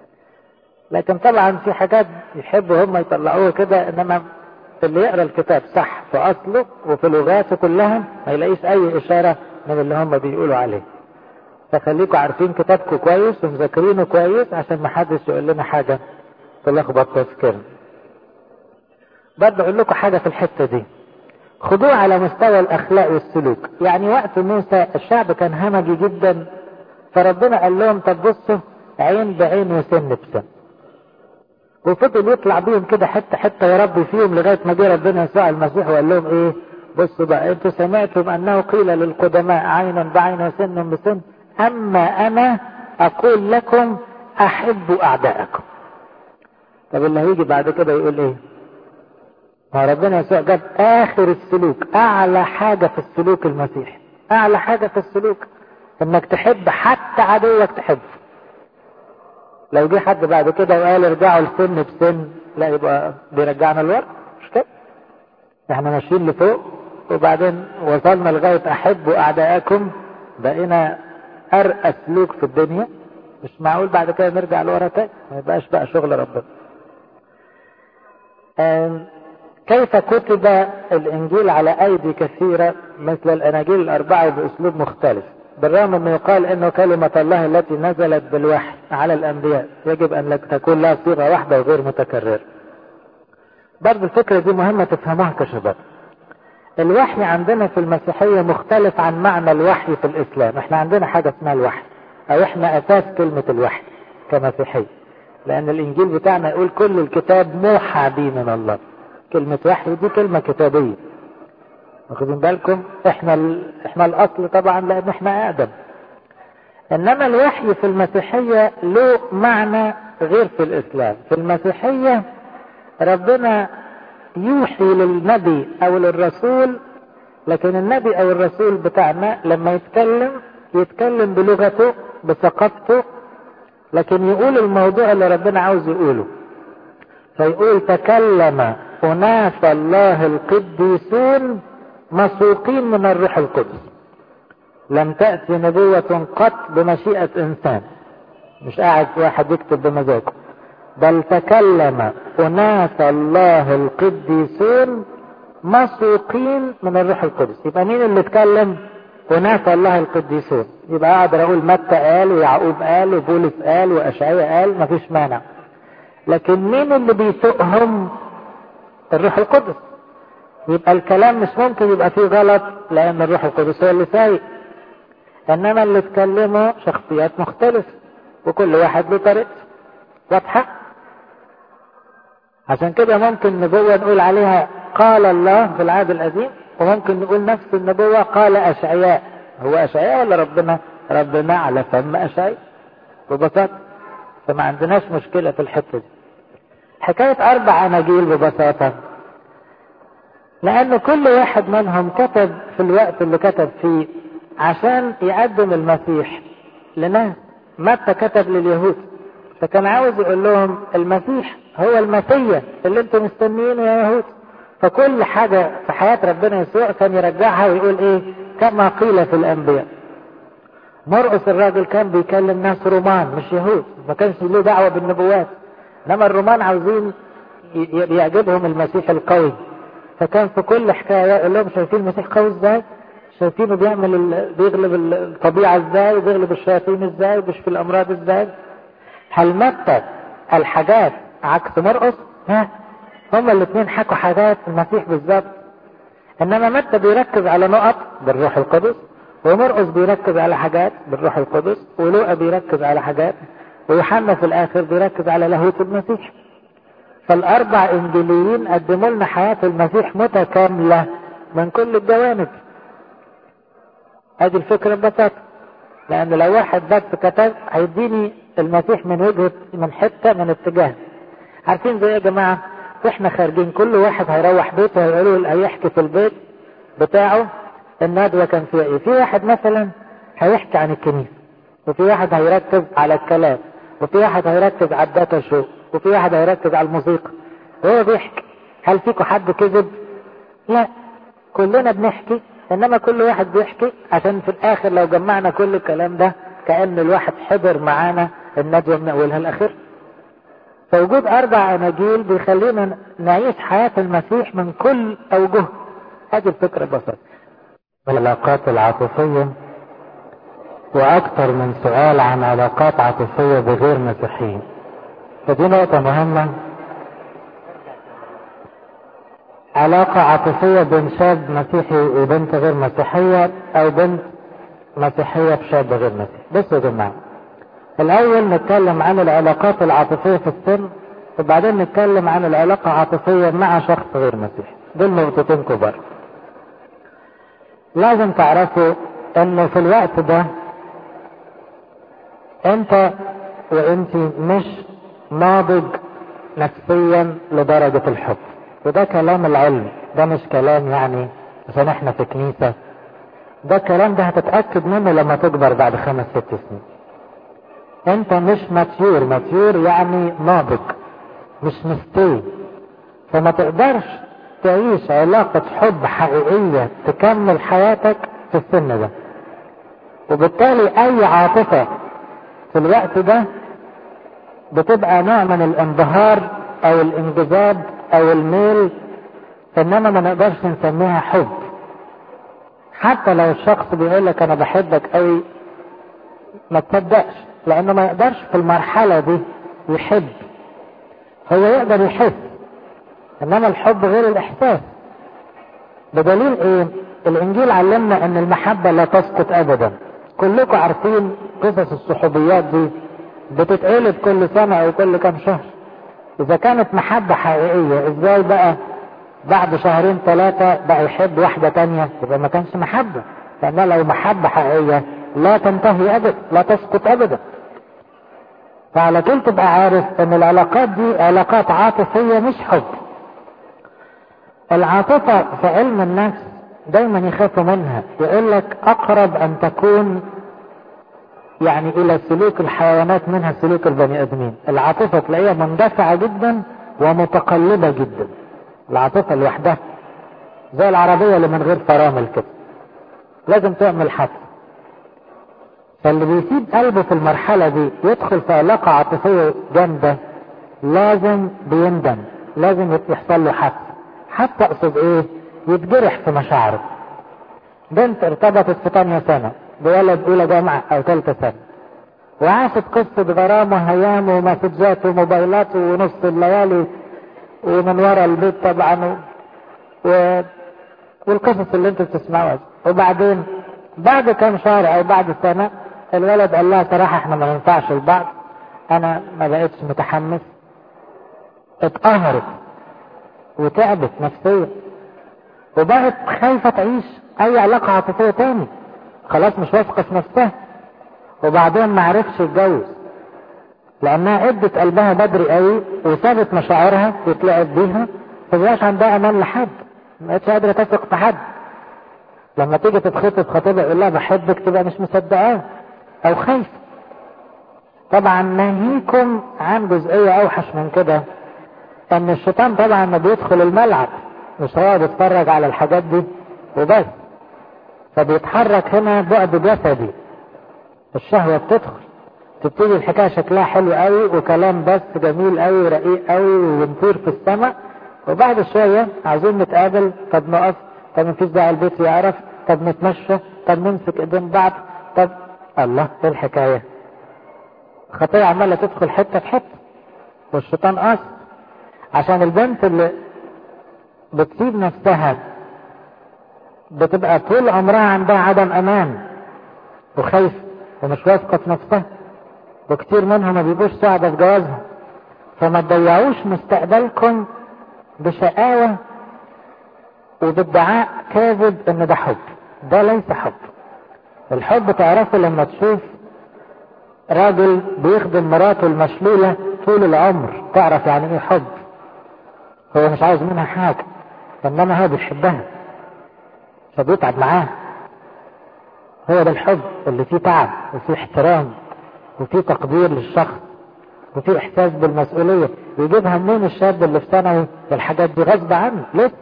لكن طبعا في حاجات يحبوا هم يطلعوها كده انما اللي يقرا الكتاب صح في اصله وفي لغاته كلها ما يلاقيش اي اشاره من اللي هم بيقولوا عليه فخليكم عارفين كتابكم كويس ومذاكرينه كويس عشان ما حدش يقول لنا حاجه تلخبط تفكيرنا برضه اقول لكم حاجه في الحته دي خدوه على مستوى الاخلاق والسلوك يعني وقت موسى الشعب كان همجي جدا فربنا قال لهم طب بصوا عين بعين وسن بسن وفضل يطلع بيهم كده حته حته يربي فيهم لغايه ما جه ربنا يسوع المسيح وقال لهم ايه بصوا بقى انتوا سمعتم انه قيل للقدماء عين بعين وسن بسن اما انا اقول لكم احبوا اعداءكم طب اللي هيجي بعد كده يقول ايه ما ربنا يسوع جاب اخر السلوك اعلى حاجه في السلوك المسيحي اعلى حاجه في السلوك انك تحب حتى عدوك تحبه لو جه حد بعد كده وقال ارجعوا لسن بسن لا يبقى بيرجعنا لورا مش كده احنا ماشيين لفوق وبعدين وصلنا لغايه احبوا اعداءكم بقينا ارقى سلوك في الدنيا مش معقول بعد كده نرجع لورا تاني ما يبقاش بقى شغل ربنا كيف كتب الانجيل على ايدي كثيره مثل الاناجيل الاربعه باسلوب مختلف بالرغم انه يقال انه كلمة الله التي نزلت بالوحي على الانبياء يجب ان تكون لها صيغة واحدة وغير متكررة برضه الفكرة دي مهمة تفهموها كشباب الوحي عندنا في المسيحية مختلف عن معنى الوحي في الاسلام احنا عندنا حاجة اسمها الوحي او احنا اساس كلمة الوحي كمسيحية لان الانجيل بتاعنا يقول كل الكتاب موحى بي من الله كلمة وحي دي كلمة كتابية واخدين بالكم احنا ال... احنا الاصل طبعا لان احنا ادم انما الوحي في المسيحية له معنى غير في الاسلام في المسيحية ربنا يوحي للنبي او للرسول لكن النبي او الرسول بتاعنا لما يتكلم يتكلم بلغته بثقافته لكن يقول الموضوع اللي ربنا عاوز يقوله فيقول تكلم أناس الله القديسون مسوقين من الروح القدس لم تأتي نبوة قط بمشيئة إنسان مش قاعد واحد يكتب بمزاجه بل تكلم أناس الله القديسون مسوقين من الروح القدس يبقى مين اللي اتكلم أناس الله القديسون يبقى أقدر أقول متى قال ويعقوب قال وبولس قال وأشعياء قال مفيش مانع لكن مين اللي بيسوقهم الروح القدس يبقى الكلام مش ممكن يبقى فيه غلط لأن الروح القدس هو اللي سايق إنما اللي اتكلموا شخصيات مختلفة وكل واحد له طريقته واضحة عشان كده ممكن نبوة نقول عليها قال الله في العهد القديم وممكن نقول نفس النبوة قال أشعياء هو أشعياء ولا ربنا ربنا على فم أشعياء ببساطة فما عندناش مشكلة في الحتة دي حكاية أربع أناجيل ببساطة لأن كل واحد منهم كتب في الوقت اللي كتب فيه عشان يقدم المسيح لناس متى كتب لليهود فكان عاوز يقول لهم المسيح هو المسيا اللي انتم مستنيينه يا يهود فكل حاجة في حياة ربنا يسوع كان يرجعها ويقول ايه كما قيل في الانبياء مرقس الراجل كان بيكلم ناس رومان مش يهود ما كانش له دعوة بالنبوات انما الرومان عاوزين يعجبهم المسيح القوي فكان في كل حكاية يقول لهم شايفين المسيح قوي ازاي شايفينه بيعمل ال... بيغلب الطبيعة ازاي وبيغلب الشياطين ازاي وبيشفي الامراض ازاي هل متى الحاجات عكس مرقس ها هما الاثنين حكوا حاجات المسيح بالظبط انما متى بيركز على نقط بالروح القدس ومرقس بيركز على حاجات بالروح القدس ولوقا بيركز على حاجات ويوحنا في الاخر بيركز على لاهوت المسيح فالاربع انجيليين قدموا لنا حياة المسيح متكاملة من كل الجوانب ادي الفكرة ببساطة لان لو واحد بس كتب هيديني المسيح من وجهة من حتة من اتجاه عارفين زي يا جماعة واحنا خارجين كل واحد هيروح بيته هيقولوا له هيحكي في البيت بتاعه الندوة كان فيها ايه في واحد مثلا هيحكي عن الكنيسة وفي واحد هيركز على الكلام وفي واحد هيركز على الداتا شو وفي واحد هيركز على الموسيقى وهو بيحكي هل فيكم حد كذب لا كلنا بنحكي انما كل واحد بيحكي عشان في الاخر لو جمعنا كل الكلام ده كأن الواحد حضر معانا الندوة من اولها لاخر فوجود اربع اناجيل بيخلينا نعيش حياة المسيح من كل اوجه هذه الفكرة ببساطة العلاقات العاطفية واكثر من سؤال عن علاقات عاطفية بغير مسيحيين فدي نقطة مهمة علاقة عاطفية بين شاب مسيحي وبنت غير مسيحية او بنت مسيحية بشاب غير مسيحي بصوا يا جماعة الاول نتكلم عن العلاقات العاطفية في السن وبعدين نتكلم عن العلاقة العاطفية مع شخص غير مسيحي دول نقطتين كبار لازم تعرفوا انه في الوقت ده انت وانت مش ناضج نفسيا لدرجة الحب وده كلام العلم ده مش كلام يعني عشان احنا في كنيسة ده الكلام ده هتتأكد منه لما تكبر بعد خمس ست سنين انت مش ماتيور ماتيور يعني ناضج مش مستوي فما تقدرش تعيش علاقة حب حقيقية تكمل حياتك في السن ده وبالتالي اي عاطفة في الوقت ده بتبقى نوع من الانبهار او الانجذاب او الميل انما ما نقدرش نسميها حب حتى لو الشخص بيقول لك انا بحبك قوي ما تصدقش لانه ما يقدرش في المرحلة دي يحب هو يقدر يحس انما الحب غير الاحساس بدليل ايه الانجيل علمنا ان المحبة لا تسقط ابدا كلكم عارفين قصص الصحوبيات دي بتتقلب كل سنة او كل كام شهر اذا كانت محبة حقيقية ازاي بقى بعد شهرين ثلاثة بقى يحب واحدة تانية يبقى ما كانش محبة لانها لو محبة حقيقية لا تنتهي ابدا لا تسقط ابدا فعلى طول تبقى عارف ان العلاقات دي علاقات عاطفية مش حب العاطفة في علم النفس دايما يخافوا منها يقول لك اقرب ان تكون يعني الى سلوك الحيوانات منها سلوك البني ادمين العاطفة تلاقيها مندفعة جدا ومتقلبة جدا العاطفة لوحدها زي العربية اللي من غير فرامل كده لازم تعمل حد فاللي بيسيب قلبه في المرحلة دي يدخل في علاقة عاطفية جامدة لازم بيندم لازم يحصل له حد حتى اقصد ايه يتجرح في مشاعره بنت ارتبطت في تانية سنة بولد اولى جامعة او ثالثة سنة وعاشت قصة غرام وهيام ومسجات وموبايلات ونص الليالي ومن ورا البيت طبعا و... والقصص اللي انتوا بتسمعوها وبعدين بعد كام شهر او بعد سنة الولد قال لها صراحة احنا ما ننفعش لبعض انا ما بقتش متحمس اتقهرت وتعبت نفسيا وبقت خايفة تعيش اي علاقة عاطفية تاني خلاص مش واثقة في نفسها وبعدين ما عرفش يتجوز لانها ادت قلبها بدري قوي وسابت مشاعرها وتلعب بيها فمبقاش عندها امان لحد ما بقتش قادرة تثق في حد لما تيجي تتخطب خطيبها يقول لها بحبك تبقى مش مصدقاه او خايفة طبعا ناهيكم عن جزئية اوحش من كده ان الشيطان طبعا ما بيدخل الملعب مش هو بيتفرج على الحاجات دي وبس فبيتحرك هنا بعد جسدي الشهوة بتدخل تبتدي الحكاية شكلها حلو قوي وكلام بس جميل قوي ورقيق قوي ونطير في السماء وبعد شوية عايزين نتقابل طب نقف طب مفيش داعي البيت يعرف طب نتمشى طب نمسك ايدين بعض طب الله ايه الحكاية خطية عمالة تدخل حتة في حتة والشيطان قاسي عشان البنت اللي بتسيب نفسها بتبقى طول عمرها عندها عدم امان وخايفة ومش واثقة في نفسها وكتير منهم ما بيبقوش سعدة في جوازهم فما تضيعوش مستقبلكم بشقاوة وبادعاء كاذب ان ده حب ده ليس حب الحب تعرفه لما تشوف راجل بيخدم مراته المشلولة طول العمر تعرف يعني ايه حب هو مش عاوز منها حاجة انما هو بيحبها فبيتعب معاها هو ده الحب اللي فيه تعب وفيه احترام وفيه تقدير للشخص وفيه احساس بالمسؤولية يجيبها منين الشاب اللي في ثانوي الحاجات دي غصب عنه لسه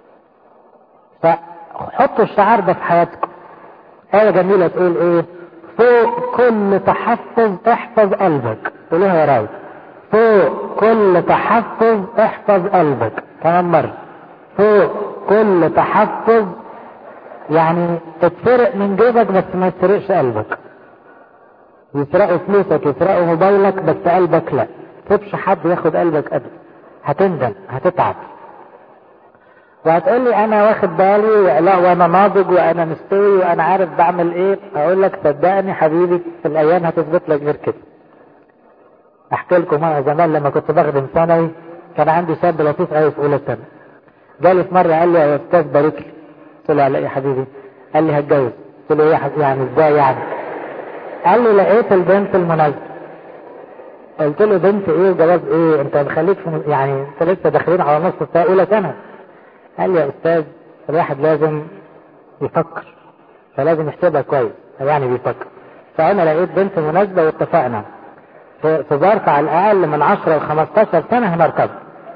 فحطوا الشعار ده في حياتكم آية جميلة تقول ايه فوق كل تحفظ احفظ قلبك قولوها يا راوي فوق كل تحفظ احفظ قلبك كمان مرة فوق كل تحفظ يعني تتسرق من جيبك بس ما يتسرقش قلبك يسرقوا فلوسك يسرقوا موبايلك بس قلبك لا تبش حد ياخد قلبك ابدا هتندم هتتعب وهتقول لي انا واخد بالي لا وانا ناضج وانا مستوي وانا عارف بعمل ايه اقول لك صدقني حبيبي الايام هتثبت لك غير كده احكي لكم انا زمان لما كنت بخدم ثانوي كان عندي شاب لطيف قوي في اولى ثانوي جالي في مره قال لي يا استاذ بارك لي قلت له على ايه يا حبيبي قال لي هتجوز قلت له ايه يعني ازاي يعني قال لي لقيت البنت المناسبه قلت له بنت ايه وجواز ايه انت خليك في يعني انت لسه داخلين على نص الساعه اولى ثانوي قال لي يا استاذ الواحد لازم يفكر فلازم يحسبها كويس يعني بيفكر فانا لقيت بنت مناسبه واتفقنا في ظرف على الاقل من 10 ل 15 سنه هنركب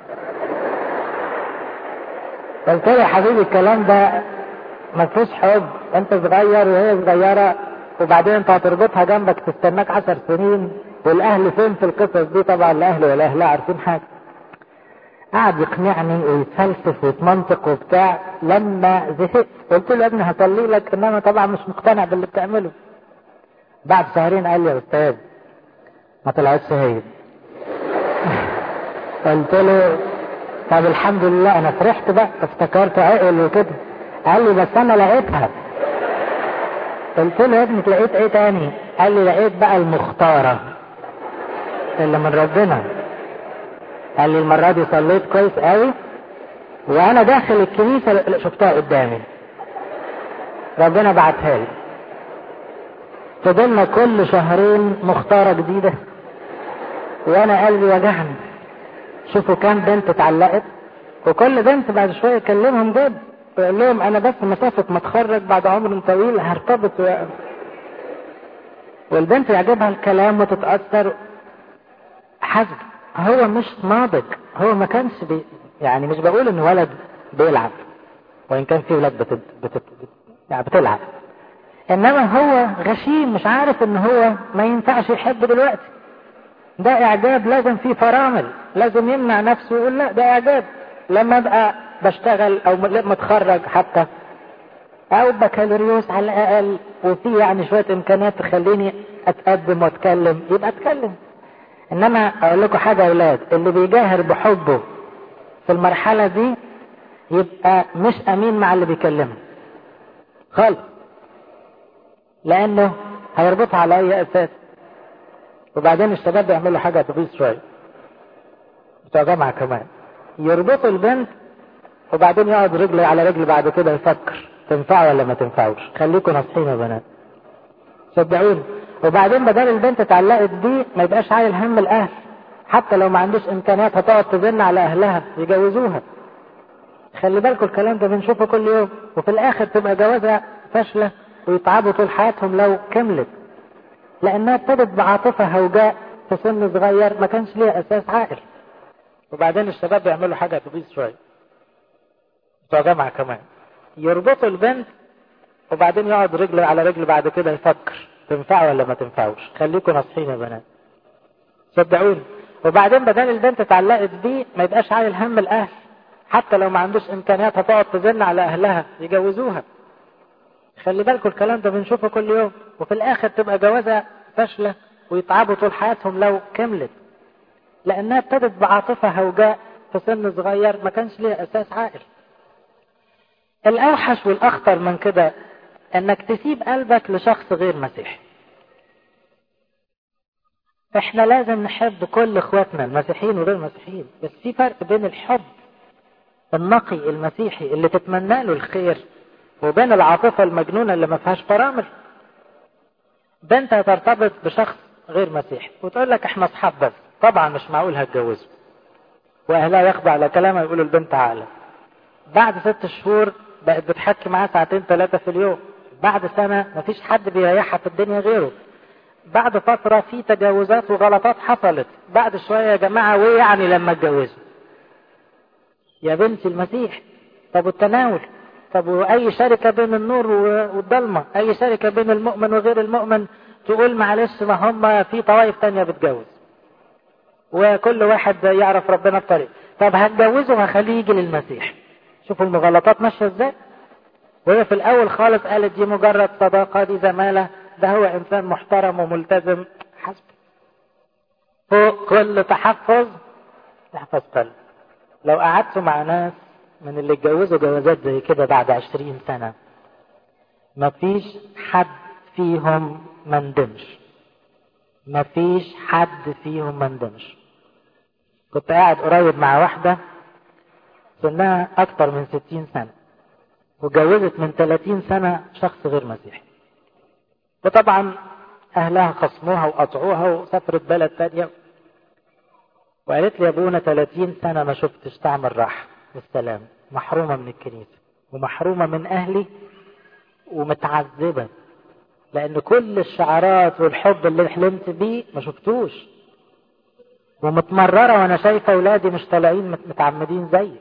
قلت له يا حبيبي الكلام ده ما فيش حب انت صغير وهي صغيره وبعدين انت هتربطها جنبك تستناك 10 سنين والاهل فين في القصص دي طبعا الاهل ولا اهلها عارفين حاجه قعد يقنعني ويتفلسف ويتمنطق وبتاع لما زهقت قلت له يا ابني هصلي لك انما طبعا مش مقتنع باللي بتعمله بعد شهرين قال لي يا استاذ ما طلعتش هي قلت له طب الحمد لله انا فرحت بقى افتكرت عقل وكده قال لي بس انا لقيتها قلت له يا ابني لقيت ايه تاني قال لي لقيت بقى المختاره اللي من ربنا قال لي المرة دي صليت كويس قوي وانا داخل الكنيسة شفتها قدامي ربنا بعتها لي فضلنا كل شهرين مختارة جديدة وانا قلبي وجعني شوفوا كام بنت اتعلقت وكل بنت بعد شوية يكلمهم جد يقول لهم انا بس مسافة ما اتخرج بعد عمر طويل هرتبط و... والبنت يعجبها الكلام وتتأثر حسب هو مش ناضج هو ما كانش بي يعني مش بقول ان ولد بيلعب وان كان في ولاد بتد... بتد... يعني بتلعب انما هو غشيم مش عارف ان هو ما ينفعش يحب دلوقتي ده اعجاب لازم فيه فرامل لازم يمنع نفسه ويقول لا ده اعجاب لما ابقى بشتغل او لما اتخرج حتى او بكالوريوس على الاقل وفي يعني شويه امكانيات تخليني اتقدم واتكلم يبقى اتكلم انما اقول لكم حاجه يا اولاد اللي بيجاهر بحبه في المرحله دي يبقى مش امين مع اللي بيكلمه خالص لانه هيربطها على اي اساس وبعدين الشباب بيعملوا حاجه تبيظ شويه بتوع جامعه كمان يربطوا البنت وبعدين يقعد رجل على رجل بعد كده يفكر تنفع ولا ما تنفعوش خليكم ناصحين يا بنات صدقوني وبعدين بدل البنت اتعلقت بيه ما يبقاش عايل هم الاهل حتى لو ما عندوش امكانيات هتقعد تزن على اهلها يجوزوها خلي بالكم الكلام ده بنشوفه كل يوم وفي الاخر تبقى جوازها فاشله ويتعبوا طول حياتهم لو كملت لانها ابتدت بعاطفه هوجاء في سن صغير ما كانش ليها اساس عاقل وبعدين الشباب بيعملوا حاجه تبيظ شويه بتوع جامعه كمان يربطوا البنت وبعدين يقعد رجل على رجل بعد كده يفكر تنفع ولا ما تنفعوش خليكم ناصحين يا بنات صدقوني وبعدين بدل البنت اتعلقت بيه ما يبقاش عايل هم الاهل حتى لو ما عندوش امكانيات هتقعد تزن على اهلها يجوزوها خلي بالكم الكلام ده بنشوفه كل يوم وفي الاخر تبقى جوازها فاشله ويتعبوا طول حياتهم لو كملت لانها ابتدت بعاطفه هوجاء في سن صغير ما كانش ليها اساس عاقل الاوحش والاخطر من كده انك تسيب قلبك لشخص غير مسيحي احنا لازم نحب كل اخواتنا المسيحيين وغير المسيحيين بس في فرق بين الحب النقي المسيحي اللي تتمنى له الخير وبين العاطفة المجنونة اللي ما فيهاش فرامل بنت هترتبط بشخص غير مسيحي وتقول لك احنا اصحاب بس طبعا مش معقول هتجوزه واهلها ياخدوا على كلامها يقولوا البنت عاقله بعد ست شهور بقت بتحكي معاه ساعتين ثلاثة في اليوم بعد سنة مفيش حد بيريحها في الدنيا غيره بعد فترة في تجاوزات وغلطات حصلت بعد شوية يا جماعة وايه يعني لما اتجوزوا يا بنتي المسيح طب والتناول طب واي شركة بين النور والضلمة اي شركة بين المؤمن وغير المؤمن تقول معلش ما هم في طوائف تانية بتجوز وكل واحد يعرف ربنا بطريقه طب هتجوزه وهخليه يجي للمسيح شوفوا المغالطات ماشية ازاي وهي في الاول خالص قالت دي مجرد صداقة دي زمالة ده هو انسان محترم وملتزم حسب فوق كل تحفظ تحفظ قلب لو قعدتوا مع ناس من اللي اتجوزوا جوازات زي كده بعد عشرين سنة مفيش حد فيهم مندمش مفيش حد فيهم مندمش كنت قاعد قريب مع واحدة سنها أكتر من ستين سنة وجوزت من ثلاثين سنة شخص غير مسيحي وطبعا أهلها خصموها وقطعوها وسافرت بلد تانية وقالت لي يا ابونا 30 سنة ما شفتش طعم الراحة والسلام محرومة من الكنيسة ومحرومة من أهلي ومتعذبة لأن كل الشعارات والحب اللي حلمت بيه ما شفتوش ومتمررة وأنا شايفة أولادي مش طالعين متعمدين زيي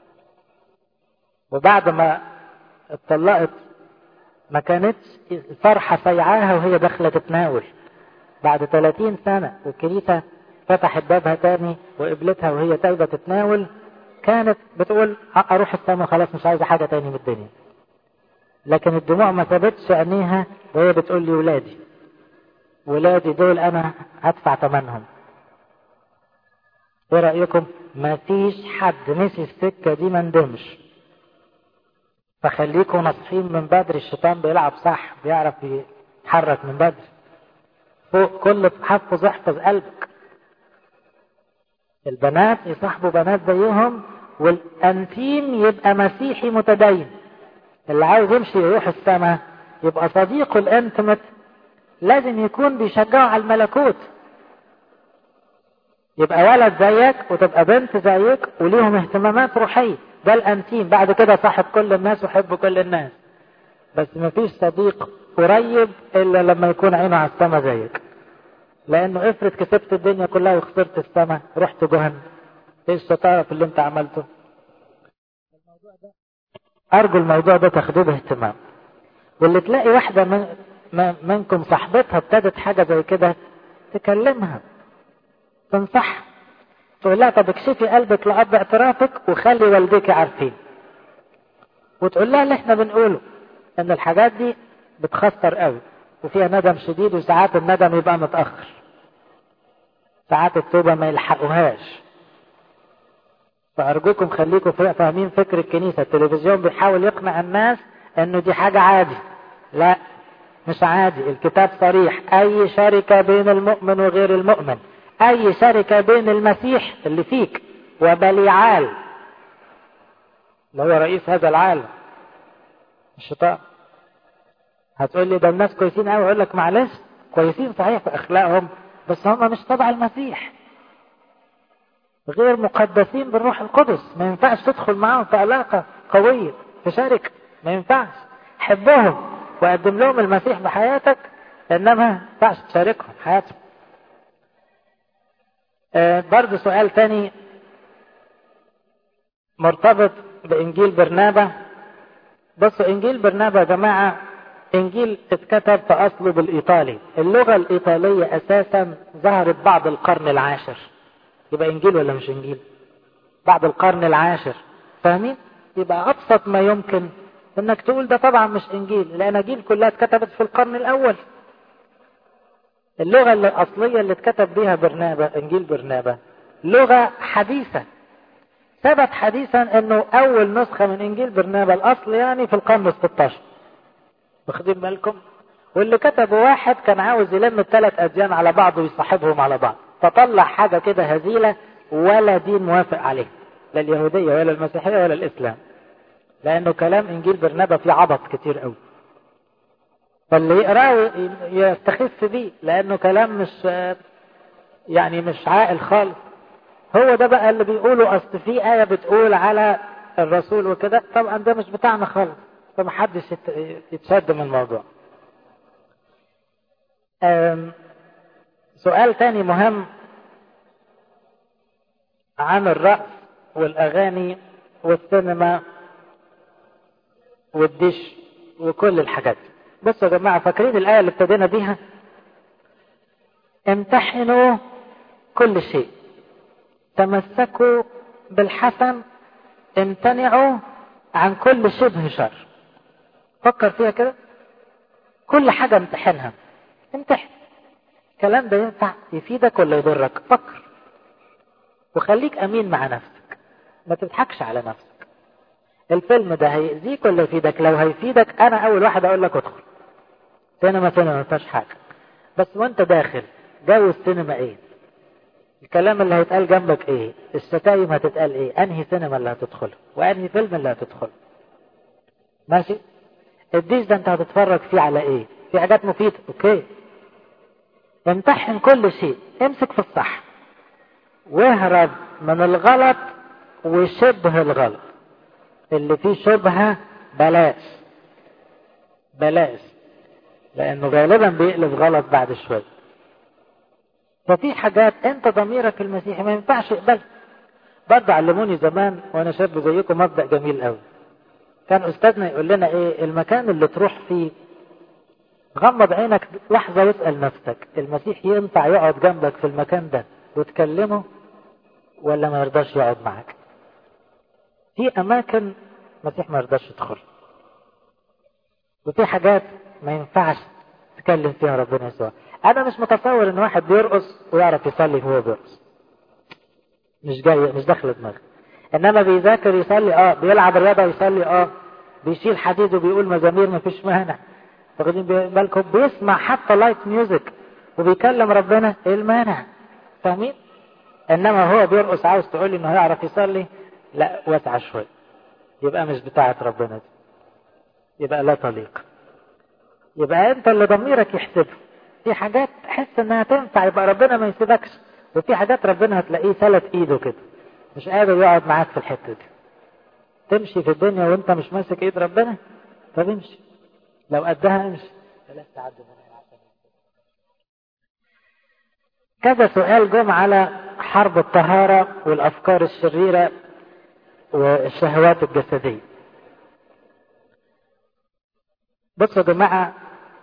وبعد ما اتطلقت ما كانتش الفرحة سيعاها وهي داخلة تتناول بعد 30 سنة والكنيسة فتحت بابها تاني وقبلتها وهي تايبة تتناول كانت بتقول اروح السما خلاص مش عايزة حاجة تاني من الدنيا لكن الدموع ما ثبتش عينيها وهي بتقول لي ولادي ولادي دول انا هدفع ثمنهم ايه رأيكم ما فيش حد مشي السكة دي ما ندمش فخليكم ناصحين من بدري الشيطان بيلعب صح بيعرف يتحرك من بدري فوق كل تحفظ احفظ قلبك البنات يصاحبوا بنات زيهم والانتيم يبقى مسيحي متدين اللي عاوز يمشي يروح السماء يبقى صديقه الانتمت لازم يكون بيشجعه على الملكوت يبقى ولد زيك وتبقى بنت زيك وليهم اهتمامات روحية ده الانتيم بعد كده صاحب كل الناس وحب كل الناس بس مفيش صديق قريب الا لما يكون عينه على السما زيك لانه افرض كسبت الدنيا كلها وخسرت السما رحت جهنم ايه الشطارة في اللي انت عملته ارجو الموضوع ده تاخدوه باهتمام واللي تلاقي واحدة من منكم صاحبتها ابتدت حاجة زي كده تكلمها تنصحها تقول لها طب اكشفي قلبك لأب اعترافك وخلي والديك عارفين وتقول لها اللي احنا بنقوله ان الحاجات دي بتخسر قوي وفيها ندم شديد وساعات الندم يبقى متأخر ساعات التوبة ما يلحقوهاش فأرجوكم خليكم فاهمين فكر الكنيسة التلفزيون بيحاول يقنع الناس انه دي حاجة عادي لا مش عادي الكتاب صريح اي شركة بين المؤمن وغير المؤمن اي شركة بين المسيح اللي فيك وبليعال اللي هو رئيس هذا العالم الشيطان هتقول لي ده الناس كويسين قوي اقول لك معلش كويسين صحيح في اخلاقهم بس هم مش تبع المسيح غير مقدسين بالروح القدس ما ينفعش تدخل معاهم في علاقة قوية في شركة ما ينفعش حبهم وقدم لهم المسيح بحياتك انما ما ينفعش تشاركهم حياتهم آه برضه سؤال تاني مرتبط بانجيل برنابا بصوا انجيل برنابا يا جماعه انجيل اتكتب في اصله بالايطالي اللغه الايطاليه اساسا ظهرت بعد القرن العاشر يبقى انجيل ولا مش انجيل بعد القرن العاشر فاهمين يبقى ابسط ما يمكن انك تقول ده طبعا مش انجيل الاناجيل كلها اتكتبت في القرن الاول اللغه الاصليه اللي اتكتب بيها برنابا انجيل برنابا لغه حديثه ثبت حديثا انه اول نسخه من انجيل برنابا الاصل يعني في القرن ال 16 واخدين بالكم واللي كتبه واحد كان عاوز يلم الثلاث اديان على بعض ويصاحبهم على بعض فطلع حاجه كده هزيله ولا دين موافق عليه لا اليهوديه ولا المسيحيه ولا الاسلام لانه كلام انجيل برنابا فيه عبط كتير قوي فاللي يقراه يستخف بيه لانه كلام مش يعني مش عاقل خالص هو ده بقى اللي بيقولوا اصل في ايه بتقول على الرسول وكده طبعا ده مش بتاعنا خالص فمحدش يتشد من الموضوع سؤال تاني مهم عن الرقص والاغاني والسينما والدش وكل الحاجات بصوا يا جماعه فاكرين الايه اللي ابتدينا بيها امتحنوا كل شيء تمسكوا بالحسن امتنعوا عن كل شبه شر فكر فيها كده كل حاجة امتحنها امتحن الكلام ده ينفع يفيدك ولا يضرك فكر وخليك امين مع نفسك ما تضحكش على نفسك الفيلم ده هيأذيك ولا يفيدك لو هيفيدك انا اول واحد اقول لك ادخل سينما سينما ما فيهاش حاجه بس وانت داخل جو السينما ايه الكلام اللي هيتقال جنبك ايه الشتايم هتتقال ايه انهي سينما اللي هتدخله وانهي فيلم اللي هتدخله ماشي الديش ده انت هتتفرج فيه على ايه في حاجات مفيدة اوكي امتحن كل شيء امسك في الصح واهرب من الغلط وشبه الغلط اللي فيه شبهة بلاش بلاش لانه غالبا بيقلب غلط بعد شوية ففي حاجات انت ضميرك المسيحي ما ينفعش يقبلها برضه علموني زمان وانا شاب زيكم مبدأ جميل قوي كان استاذنا يقول لنا ايه المكان اللي تروح فيه غمض عينك لحظة واسأل نفسك المسيح ينفع يقعد جنبك في المكان ده وتكلمه ولا ما يرضاش يقعد معك في اماكن المسيح ما يرضاش يدخل وفي حاجات ما ينفعش تكلم فيها ربنا يسوع انا مش متصور ان واحد بيرقص ويعرف يصلي وهو بيرقص مش جاي مش داخل دماغي انما بيذاكر يصلي اه بيلعب رياضه يصلي اه بيشيل حديد وبيقول مزامير ما فيش مانع واخدين بالكم بيسمع حتى لايت ميوزك وبيكلم ربنا ايه المانع فاهمين انما هو بيرقص عاوز تقول لي انه هيعرف يصلي لا واسعه شويه يبقى مش بتاعه ربنا دي يبقى لا طليق يبقى انت اللي ضميرك يحسبها في حاجات تحس انها تنفع يبقى ربنا ما يسيبكش وفي حاجات ربنا هتلاقيه سلت ايده كده مش قادر يقعد معاك في الحته دي تمشي في الدنيا وانت مش ماسك ايد ربنا طب امشي لو قدها امشي بلاش تعدي كذا سؤال جم على حرب الطهارة والأفكار الشريرة والشهوات الجسدية بصوا يا جماعة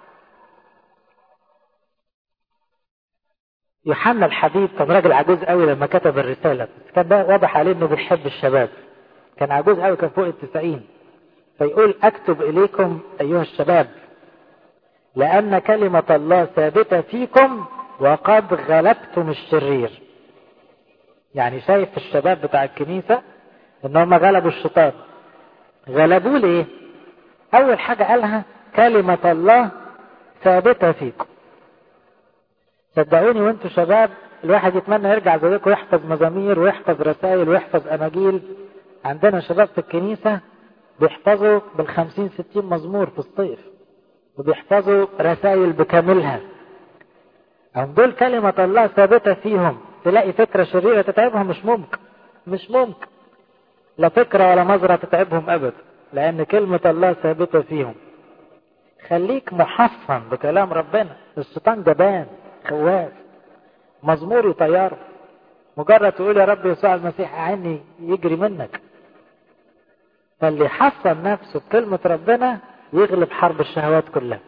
يوحنا الحبيب كان راجل عجوز قوي لما كتب الرسالة كان ده واضح عليه انه بيحب الشباب كان عجوز قوي كان فوق التسعين فيقول اكتب اليكم ايها الشباب لان كلمة الله ثابتة فيكم وقد غلبتم الشرير يعني شايف الشباب بتاع الكنيسة ان هم غلبوا الشيطان غلبوه ليه اول حاجة قالها كلمة الله ثابتة فيكم صدقوني وانتوا شباب الواحد يتمنى يرجع زيكم ويحفظ مزامير ويحفظ رسائل ويحفظ اناجيل عندنا شباب في الكنيسة بيحفظوا بالخمسين ستين مزمور في الصيف وبيحفظوا رسائل بكاملها هم دول كلمة الله ثابتة فيهم تلاقي فكرة شريرة تتعبهم مش ممكن مش ممكن لا فكرة ولا نظرة تتعبهم أبدا لأن كلمة الله ثابتة فيهم خليك محصن بكلام ربنا الشيطان جبان خواف مزمور يطيره مجرد تقول يا رب يسوع المسيح أعني يجري منك فاللي حصن نفسه بكلمة ربنا يغلب حرب الشهوات كلها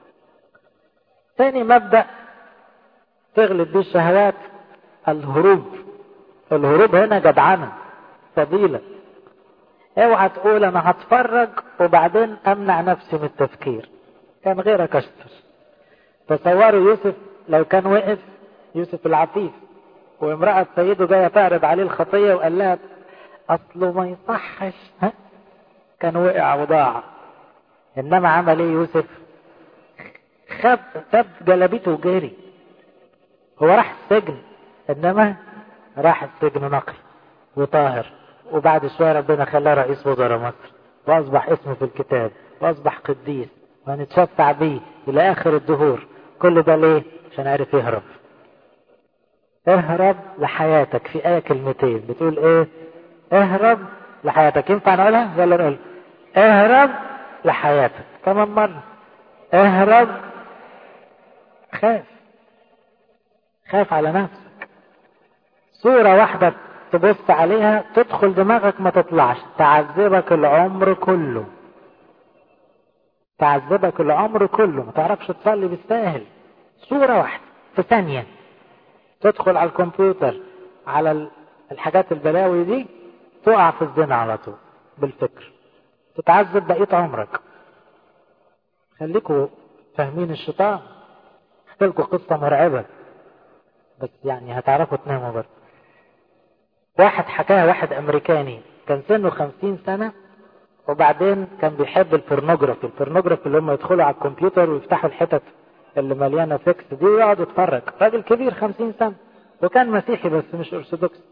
تاني مبدأ تغلب بيه الشهوات الهروب الهروب هنا جدعنة فضيلة اوعى تقول انا هتفرج وبعدين امنع نفسي من التفكير كان غيرك اشطر تصوروا يوسف لو كان وقف يوسف العفيف وامرأة سيده جاية تعرض عليه الخطية وقال لها اصله ما يصحش ها كان وقع وضاع انما عمل ايه يوسف خد ساب جلبيته وجري هو راح السجن انما راح السجن نقي وطاهر وبعد شويه ربنا خلاه رئيس وزراء مصر واصبح اسمه في الكتاب واصبح قديس ونتشفع بيه الى اخر الدهور كل ده ليه عشان عرف يهرب اهرب لحياتك في ايه كلمتين بتقول ايه اهرب لحياتك ينفع نقولها يلا نقول اهرب لحياتك كمان مرة اهرب خاف خاف على نفسك صورة واحدة تبص عليها تدخل دماغك ما تطلعش تعذبك العمر كله تعذبك العمر كله ما تعرفش تصلي بالساهل صورة واحدة في ثانية تدخل على الكمبيوتر على الحاجات البلاوي دي تقع في الزنا على طول بالفكر تتعذب بقية عمرك خليكوا فاهمين الشيطان احكي لكم قصة مرعبة بس يعني هتعرفوا تناموا برضه واحد حكاها واحد امريكاني كان سنه خمسين سنة وبعدين كان بيحب البورنوجرافي البورنوجرافي اللي هم يدخلوا على الكمبيوتر ويفتحوا الحتت اللي مليانة فيكس دي ويقعد يتفرج راجل كبير خمسين سنة وكان مسيحي بس مش ارثوذكس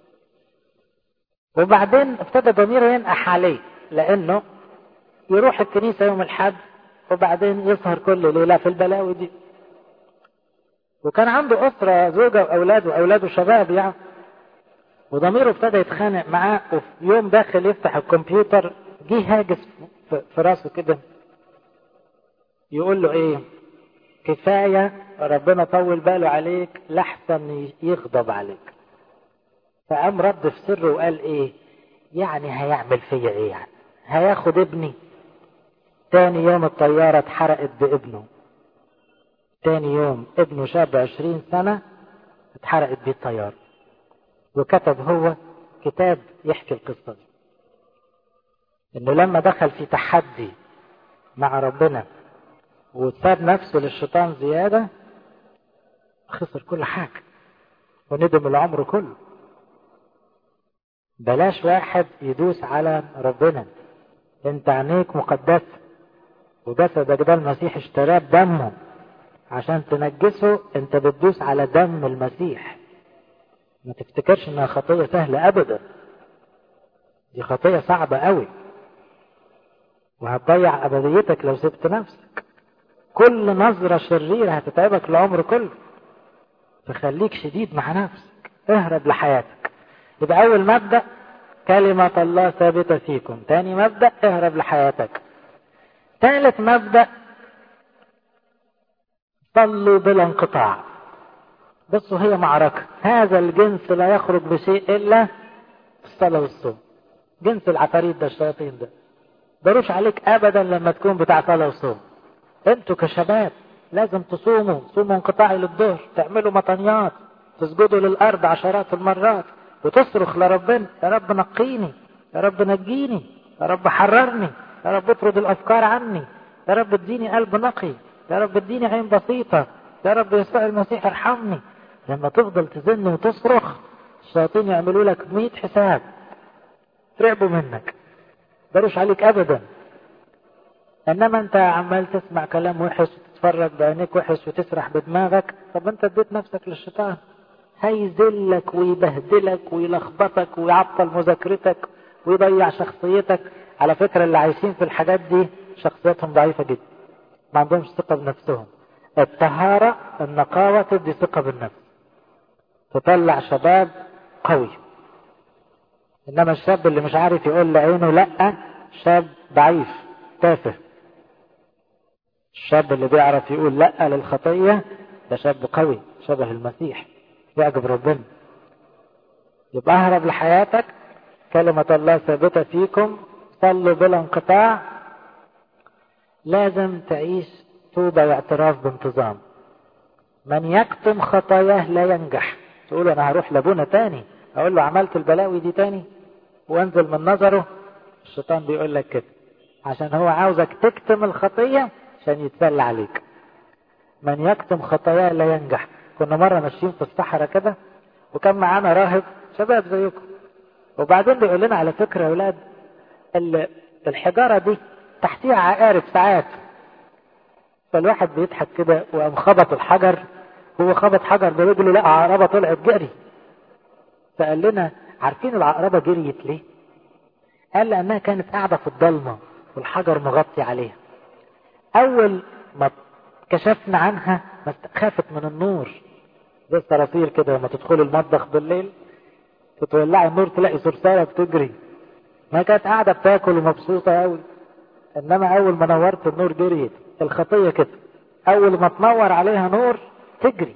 وبعدين ابتدى ضميره ينقح عليه لانه يروح الكنيسة يوم الحد وبعدين يسهر كل ليلة في البلاوي دي وكان عنده أسرة زوجة وأولاد وأولاده شباب يعني وضميره ابتدى يتخانق معاه وفي يوم داخل يفتح الكمبيوتر جه هاجس في راسه كده يقول له ايه كفاية ربنا طول باله عليك لحسن يغضب عليك فقام رد في سره وقال ايه يعني هيعمل فيا ايه يعني هياخد ابني تاني يوم الطيارة اتحرقت بابنه تاني يوم ابنه شاب عشرين سنة اتحرقت بيه الطيارة وكتب هو كتاب يحكي القصة دي انه لما دخل في تحدي مع ربنا وساب نفسه للشيطان زيادة خسر كل حاجة وندم العمر كله بلاش واحد يدوس على ربنا انت عينيك مقدسة وجسدك ده المسيح اشتراه بدمه عشان تنجسه انت بتدوس على دم المسيح ما تفتكرش انها خطية سهلة ابدا دي خطية صعبة قوي وهتضيع ابديتك لو سبت نفسك كل نظرة شريرة هتتعبك العمر كله فخليك شديد مع نفسك اهرب لحياتك يبقى اول مبدأ كلمة الله ثابتة فيكم تاني مبدأ اهرب لحياتك ثالث مبدأ صلوا بلا انقطاع بصوا هي معركة هذا الجنس لا يخرج بشيء إلا في الصلاة والصوم جنس العفاريت ده الشياطين ده ضروش عليك أبدا لما تكون بتاع صلاة وصوم انتوا كشباب لازم تصوموا صوموا انقطاعي للظهر تعملوا مطنيات تسجدوا للأرض عشرات المرات وتصرخ لربنا يا رب نقيني يا رب نجيني يا رب حررني يا رب اطرد الأفكار عني يا رب اديني قلب نقي يا رب اديني عين بسيطة يا رب يسوع المسيح ارحمني لما تفضل تزن وتصرخ الشياطين يعملوا لك مية حساب تعبوا منك دروش عليك ابدا انما انت عمال تسمع كلام وحش وتتفرج بعينيك وحش وتسرح بدماغك طب انت اديت نفسك للشيطان هيذلك ويبهدلك ويلخبطك ويعطل مذاكرتك ويضيع شخصيتك على فكرة اللي عايشين في الحاجات دي شخصيتهم ضعيفة جدا ما عندهمش ثقة بنفسهم الطهارة النقاوة تدي ثقة بالنفس تطلع شباب قوي انما الشاب اللي مش عارف يقول لعينه لا شاب ضعيف تافه الشاب اللي بيعرف يقول لا للخطية ده شاب قوي شبه المسيح يعجب ربنا يبقى اهرب لحياتك كلمة الله ثابتة فيكم صلوا بلا انقطاع لازم تعيش توبة واعتراف بانتظام من يكتم خطاياه لا ينجح تقول انا هروح لابونا تاني اقول له عملت البلاوي دي تاني وانزل من نظره الشيطان بيقول لك كده عشان هو عاوزك تكتم الخطية عشان يتسلى عليك من يكتم خطاياه لا ينجح كنا مرة ماشيين في الصحراء كده وكان معانا راهب شباب زيكم وبعدين بيقول لنا على فكرة يا ولاد الحجارة دي تحتيها عقارب ساعات فالواحد بيضحك كده وقام خبط الحجر هو خبط حجر برجله لقى عقربة طلعت جري فقال لنا عارفين العقربة جريت ليه؟ قال لأنها كانت قاعدة في الضلمة والحجر مغطي عليها أول ما كشفنا عنها خافت من النور زي الصراصير كده لما تدخلي المطبخ بالليل تتولعي النور تلاقي صرصارة بتجري ما كانت قاعدة بتاكل ومبسوطة قوي انما اول ما نورت النور جريت الخطية كده اول ما تنور عليها نور تجري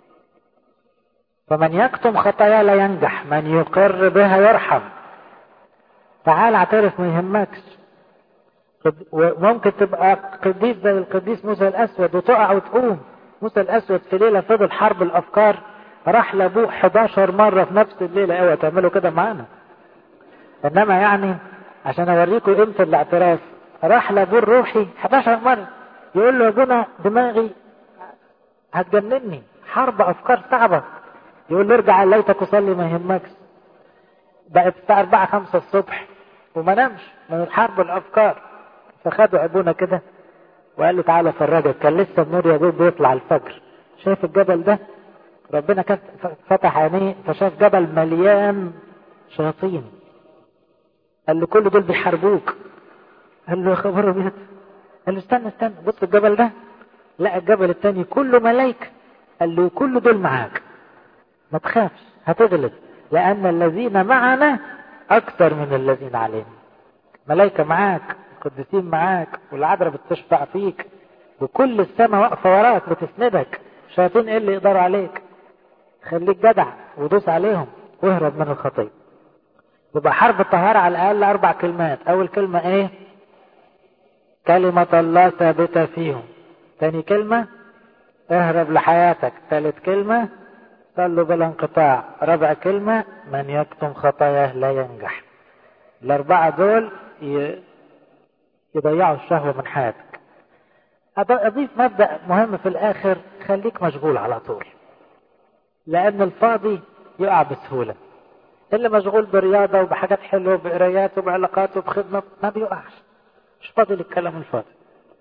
فمن يكتم خطايا لا ينجح من يقر بها يرحم تعال اعترف ما يهمكش وممكن تبقى قديس زي القديس موسى الاسود وتقع وتقوم موسى الاسود في ليله فضل حرب الافكار راح لابوه 11 مره في نفس الليله اوعى تعملوا كده معانا انما يعني عشان اوريكم قيمه الاعتراف راح لابوه الروحي 11 مره يقول له يا ابونا دماغي هتجنني حرب افكار صعبه يقول له ارجع ليتك وصلي ما يهمكش بقت الساعه 4 5 الصبح وما نامش من الحرب الافكار فخدوا ابونا كده وقال له تعالى فرجك كان لسه النور يا دوب بيطلع الفجر شايف الجبل ده ربنا كان فتح عينيه فشاف جبل مليان شياطين قال له كل دول بيحاربوك قال له يا خبر ابيض قال له استنى استنى بص الجبل ده لقى الجبل التاني كله ملايكة قال له كل دول معاك ما تخافش هتغلب لأن الذين معنا أكثر من الذين علينا ملايكة معاك القديسين معاك والعذراء بتشفع فيك وكل السماء واقفة وراك بتسندك شياطين ايه اللي يقدروا عليك خليك جدع ودوس عليهم واهرب من الخطية يبقى حرب الطهارة على الأقل أربع كلمات أول كلمة إيه كلمة الله ثابتة فيهم تاني كلمة اهرب لحياتك ثالث كلمة صلوا بلا انقطاع رابع كلمة من يكتم خطاياه لا ينجح الأربعة دول يضيعوا الشهوة من حياتك أضيف مبدأ مهم في الآخر خليك مشغول على طول لأن الفاضي يقع بسهولة اللي مشغول برياضة وبحاجات حلوة بقرايات وبعلاقات وبخدمة ما بيقعش مش فاضي للكلام الفاضي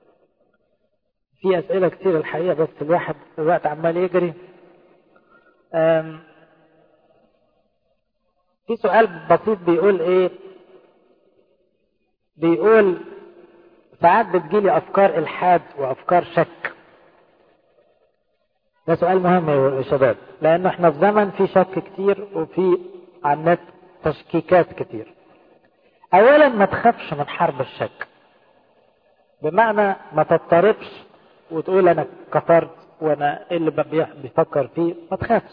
في أسئلة كتير الحقيقة بس الواحد الوقت عمال يجري في سؤال بسيط بيقول ايه بيقول ساعات بتجيلي افكار الحاد وافكار شك ده سؤال مهم يا شباب لانه احنا في زمن في شك كتير وفي على النت تشكيكات كتير اولا ما تخافش من حرب الشك بمعنى ما تضطربش وتقول انا كفرت وانا ايه اللي بيفكر فيه ما تخافش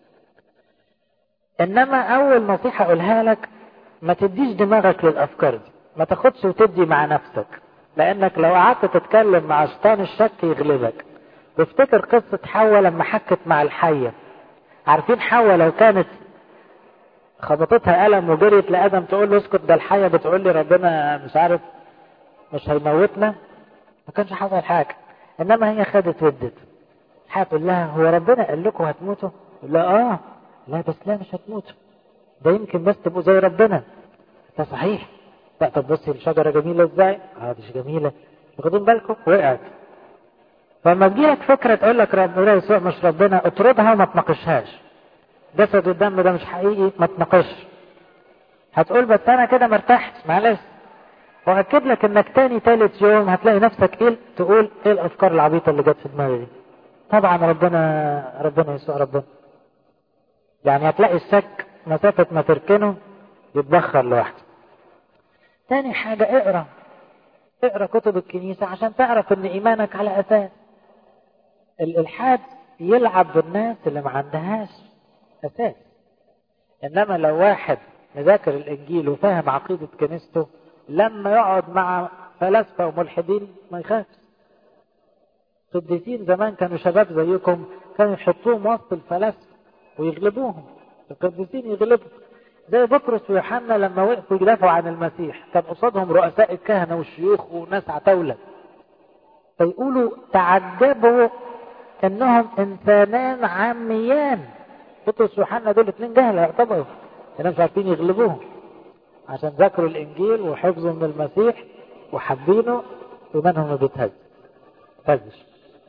انما اول نصيحة اقولها لك ما تديش دماغك للافكار دي ما تاخدش وتدي مع نفسك لانك لو قعدت تتكلم مع شيطان الشك يغلبك وافتكر قصة حواء لما حكت مع الحية عارفين حواء لو كانت خبطتها قلم وجريت لادم تقول له اسكت ده الحية بتقول لي ربنا مش عارف مش هيموتنا ما كانش حصل حاجة انما هي خدت ودت هتقول لها هو ربنا قال لكم هتموتوا لا اه لا بس لا مش هتموتوا ده يمكن بس تبقوا زي ربنا ده صحيح لا طب بصي الشجرة جميلة ازاي اه مش جميلة واخدين بالكم وقعت فلما تجيلك فكرة تقول لك ربنا يسوع مش ربنا اطردها وما تناقشهاش جسد الدم ده مش حقيقي ما تناقشش هتقول بس انا كده مرتحتش معلش واكد لك انك تاني تالت يوم هتلاقي نفسك ايه تقول ايه الافكار العبيطه اللي جت في دماغي دي طبعا ربنا ربنا يسوع ربنا يعني هتلاقي الشك مسافه ما تركنه يتبخر لوحده تاني حاجه اقرا اقرا كتب الكنيسه عشان تعرف ان ايمانك على اساس الالحاد يلعب بالناس اللي ما عندهاش اساس انما لو واحد مذاكر الانجيل وفاهم عقيده كنيسته لما يقعد مع فلاسفة وملحدين ما يخافش قديسين زمان كانوا شباب زيكم كانوا يحطوهم وسط الفلاسفة ويغلبوهم القديسين يغلبوا زي بطرس ويوحنا لما وقفوا يدافعوا عن المسيح كان قصادهم رؤساء الكهنة والشيوخ وناس عتاولة فيقولوا تعجبوا انهم انسانان عاميان بطرس ويوحنا دول اتنين جهلة يعتبروا الناس عارفين يغلبوهم عشان ذاكروا الانجيل وحفظوا من المسيح وحابينه ايمانهم ما بيتهز تهزش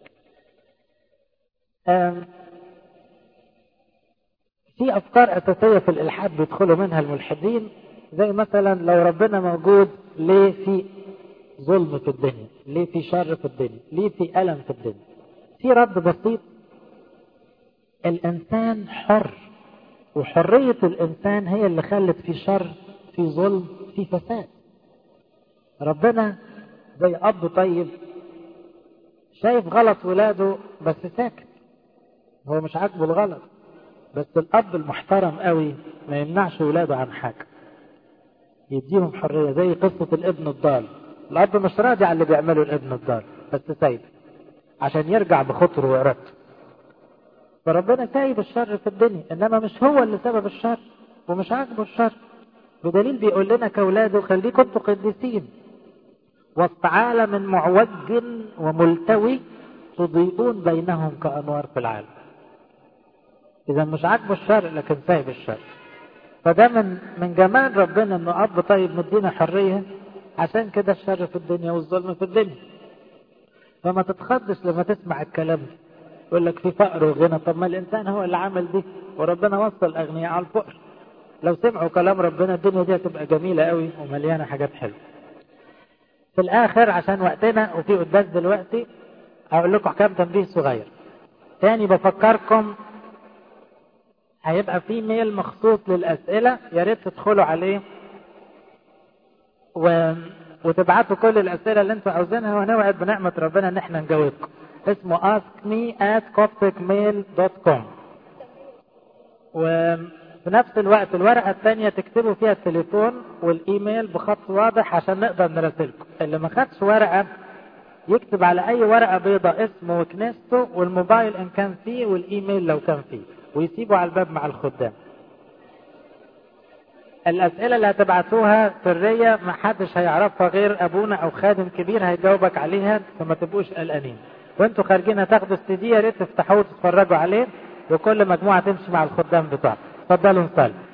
في افكار اساسيه في الالحاد بيدخلوا منها الملحدين زي مثلا لو ربنا موجود ليه في ظلم في الدنيا ليه في شر في الدنيا ليه في الم في الدنيا في رد بسيط الانسان حر وحريه الانسان هي اللي خلت في شر في ظلم في فساد ربنا زي اب طيب شايف غلط ولاده بس ساكت هو مش عاجبه الغلط بس الاب المحترم قوي ما يمنعش ولاده عن حاجه يديهم حريه زي قصه الابن الضال الاب مش راضي على اللي بيعمله الابن الضال بس سايب عشان يرجع بخطره وارادته فربنا سايب الشر في الدنيا انما مش هو اللي سبب الشر ومش عاجبه الشر بدليل بيقول لنا كأولاده خليكم انتوا قديسين وسط عالم معوج وملتوي تضيئون بينهم كأنوار في العالم إذا مش عاجبه الشر لكن سايب الشر فده من من جمال ربنا إنه أب طيب مدينا حرية عشان كده الشر في الدنيا والظلم في الدنيا فما تتخضش لما تسمع الكلام ده يقول لك في فقر وغنى طب ما الإنسان هو اللي عمل دي وربنا وصل الأغنياء على الفقر لو سمعوا كلام ربنا الدنيا دي هتبقى جميلة قوي ومليانة حاجات حلوة في الآخر عشان وقتنا وفي قداس دلوقتي هقول لكم كام تنبيه صغير تاني بفكركم هيبقى في ميل مخصوص للأسئلة يا ريت تدخلوا عليه و... وتبعتوا كل الأسئلة اللي انتوا عاوزينها ونوعد بنعمة ربنا ان احنا نجاوبكم اسمه ask me at copticmail.com وفي نفس الوقت الورقة الثانية تكتبوا فيها التليفون والإيميل بخط واضح عشان نقدر نراسلكم اللي ما خدش ورقة يكتب على أي ورقة بيضاء اسمه وكنيسته والموبايل إن كان فيه والإيميل لو كان فيه ويسيبوا على الباب مع الخدام الأسئلة اللي هتبعتوها سرية ما حدش هيعرفها غير أبونا أو خادم كبير هيجاوبك عليها فما تبقوش قلقانين وانتوا خارجين هتاخدوا السي دي يا ريت تفتحوه وتتفرجوا عليه وكل مجموعة تمشي مع الخدام بتوعها اتفضلوا نصلي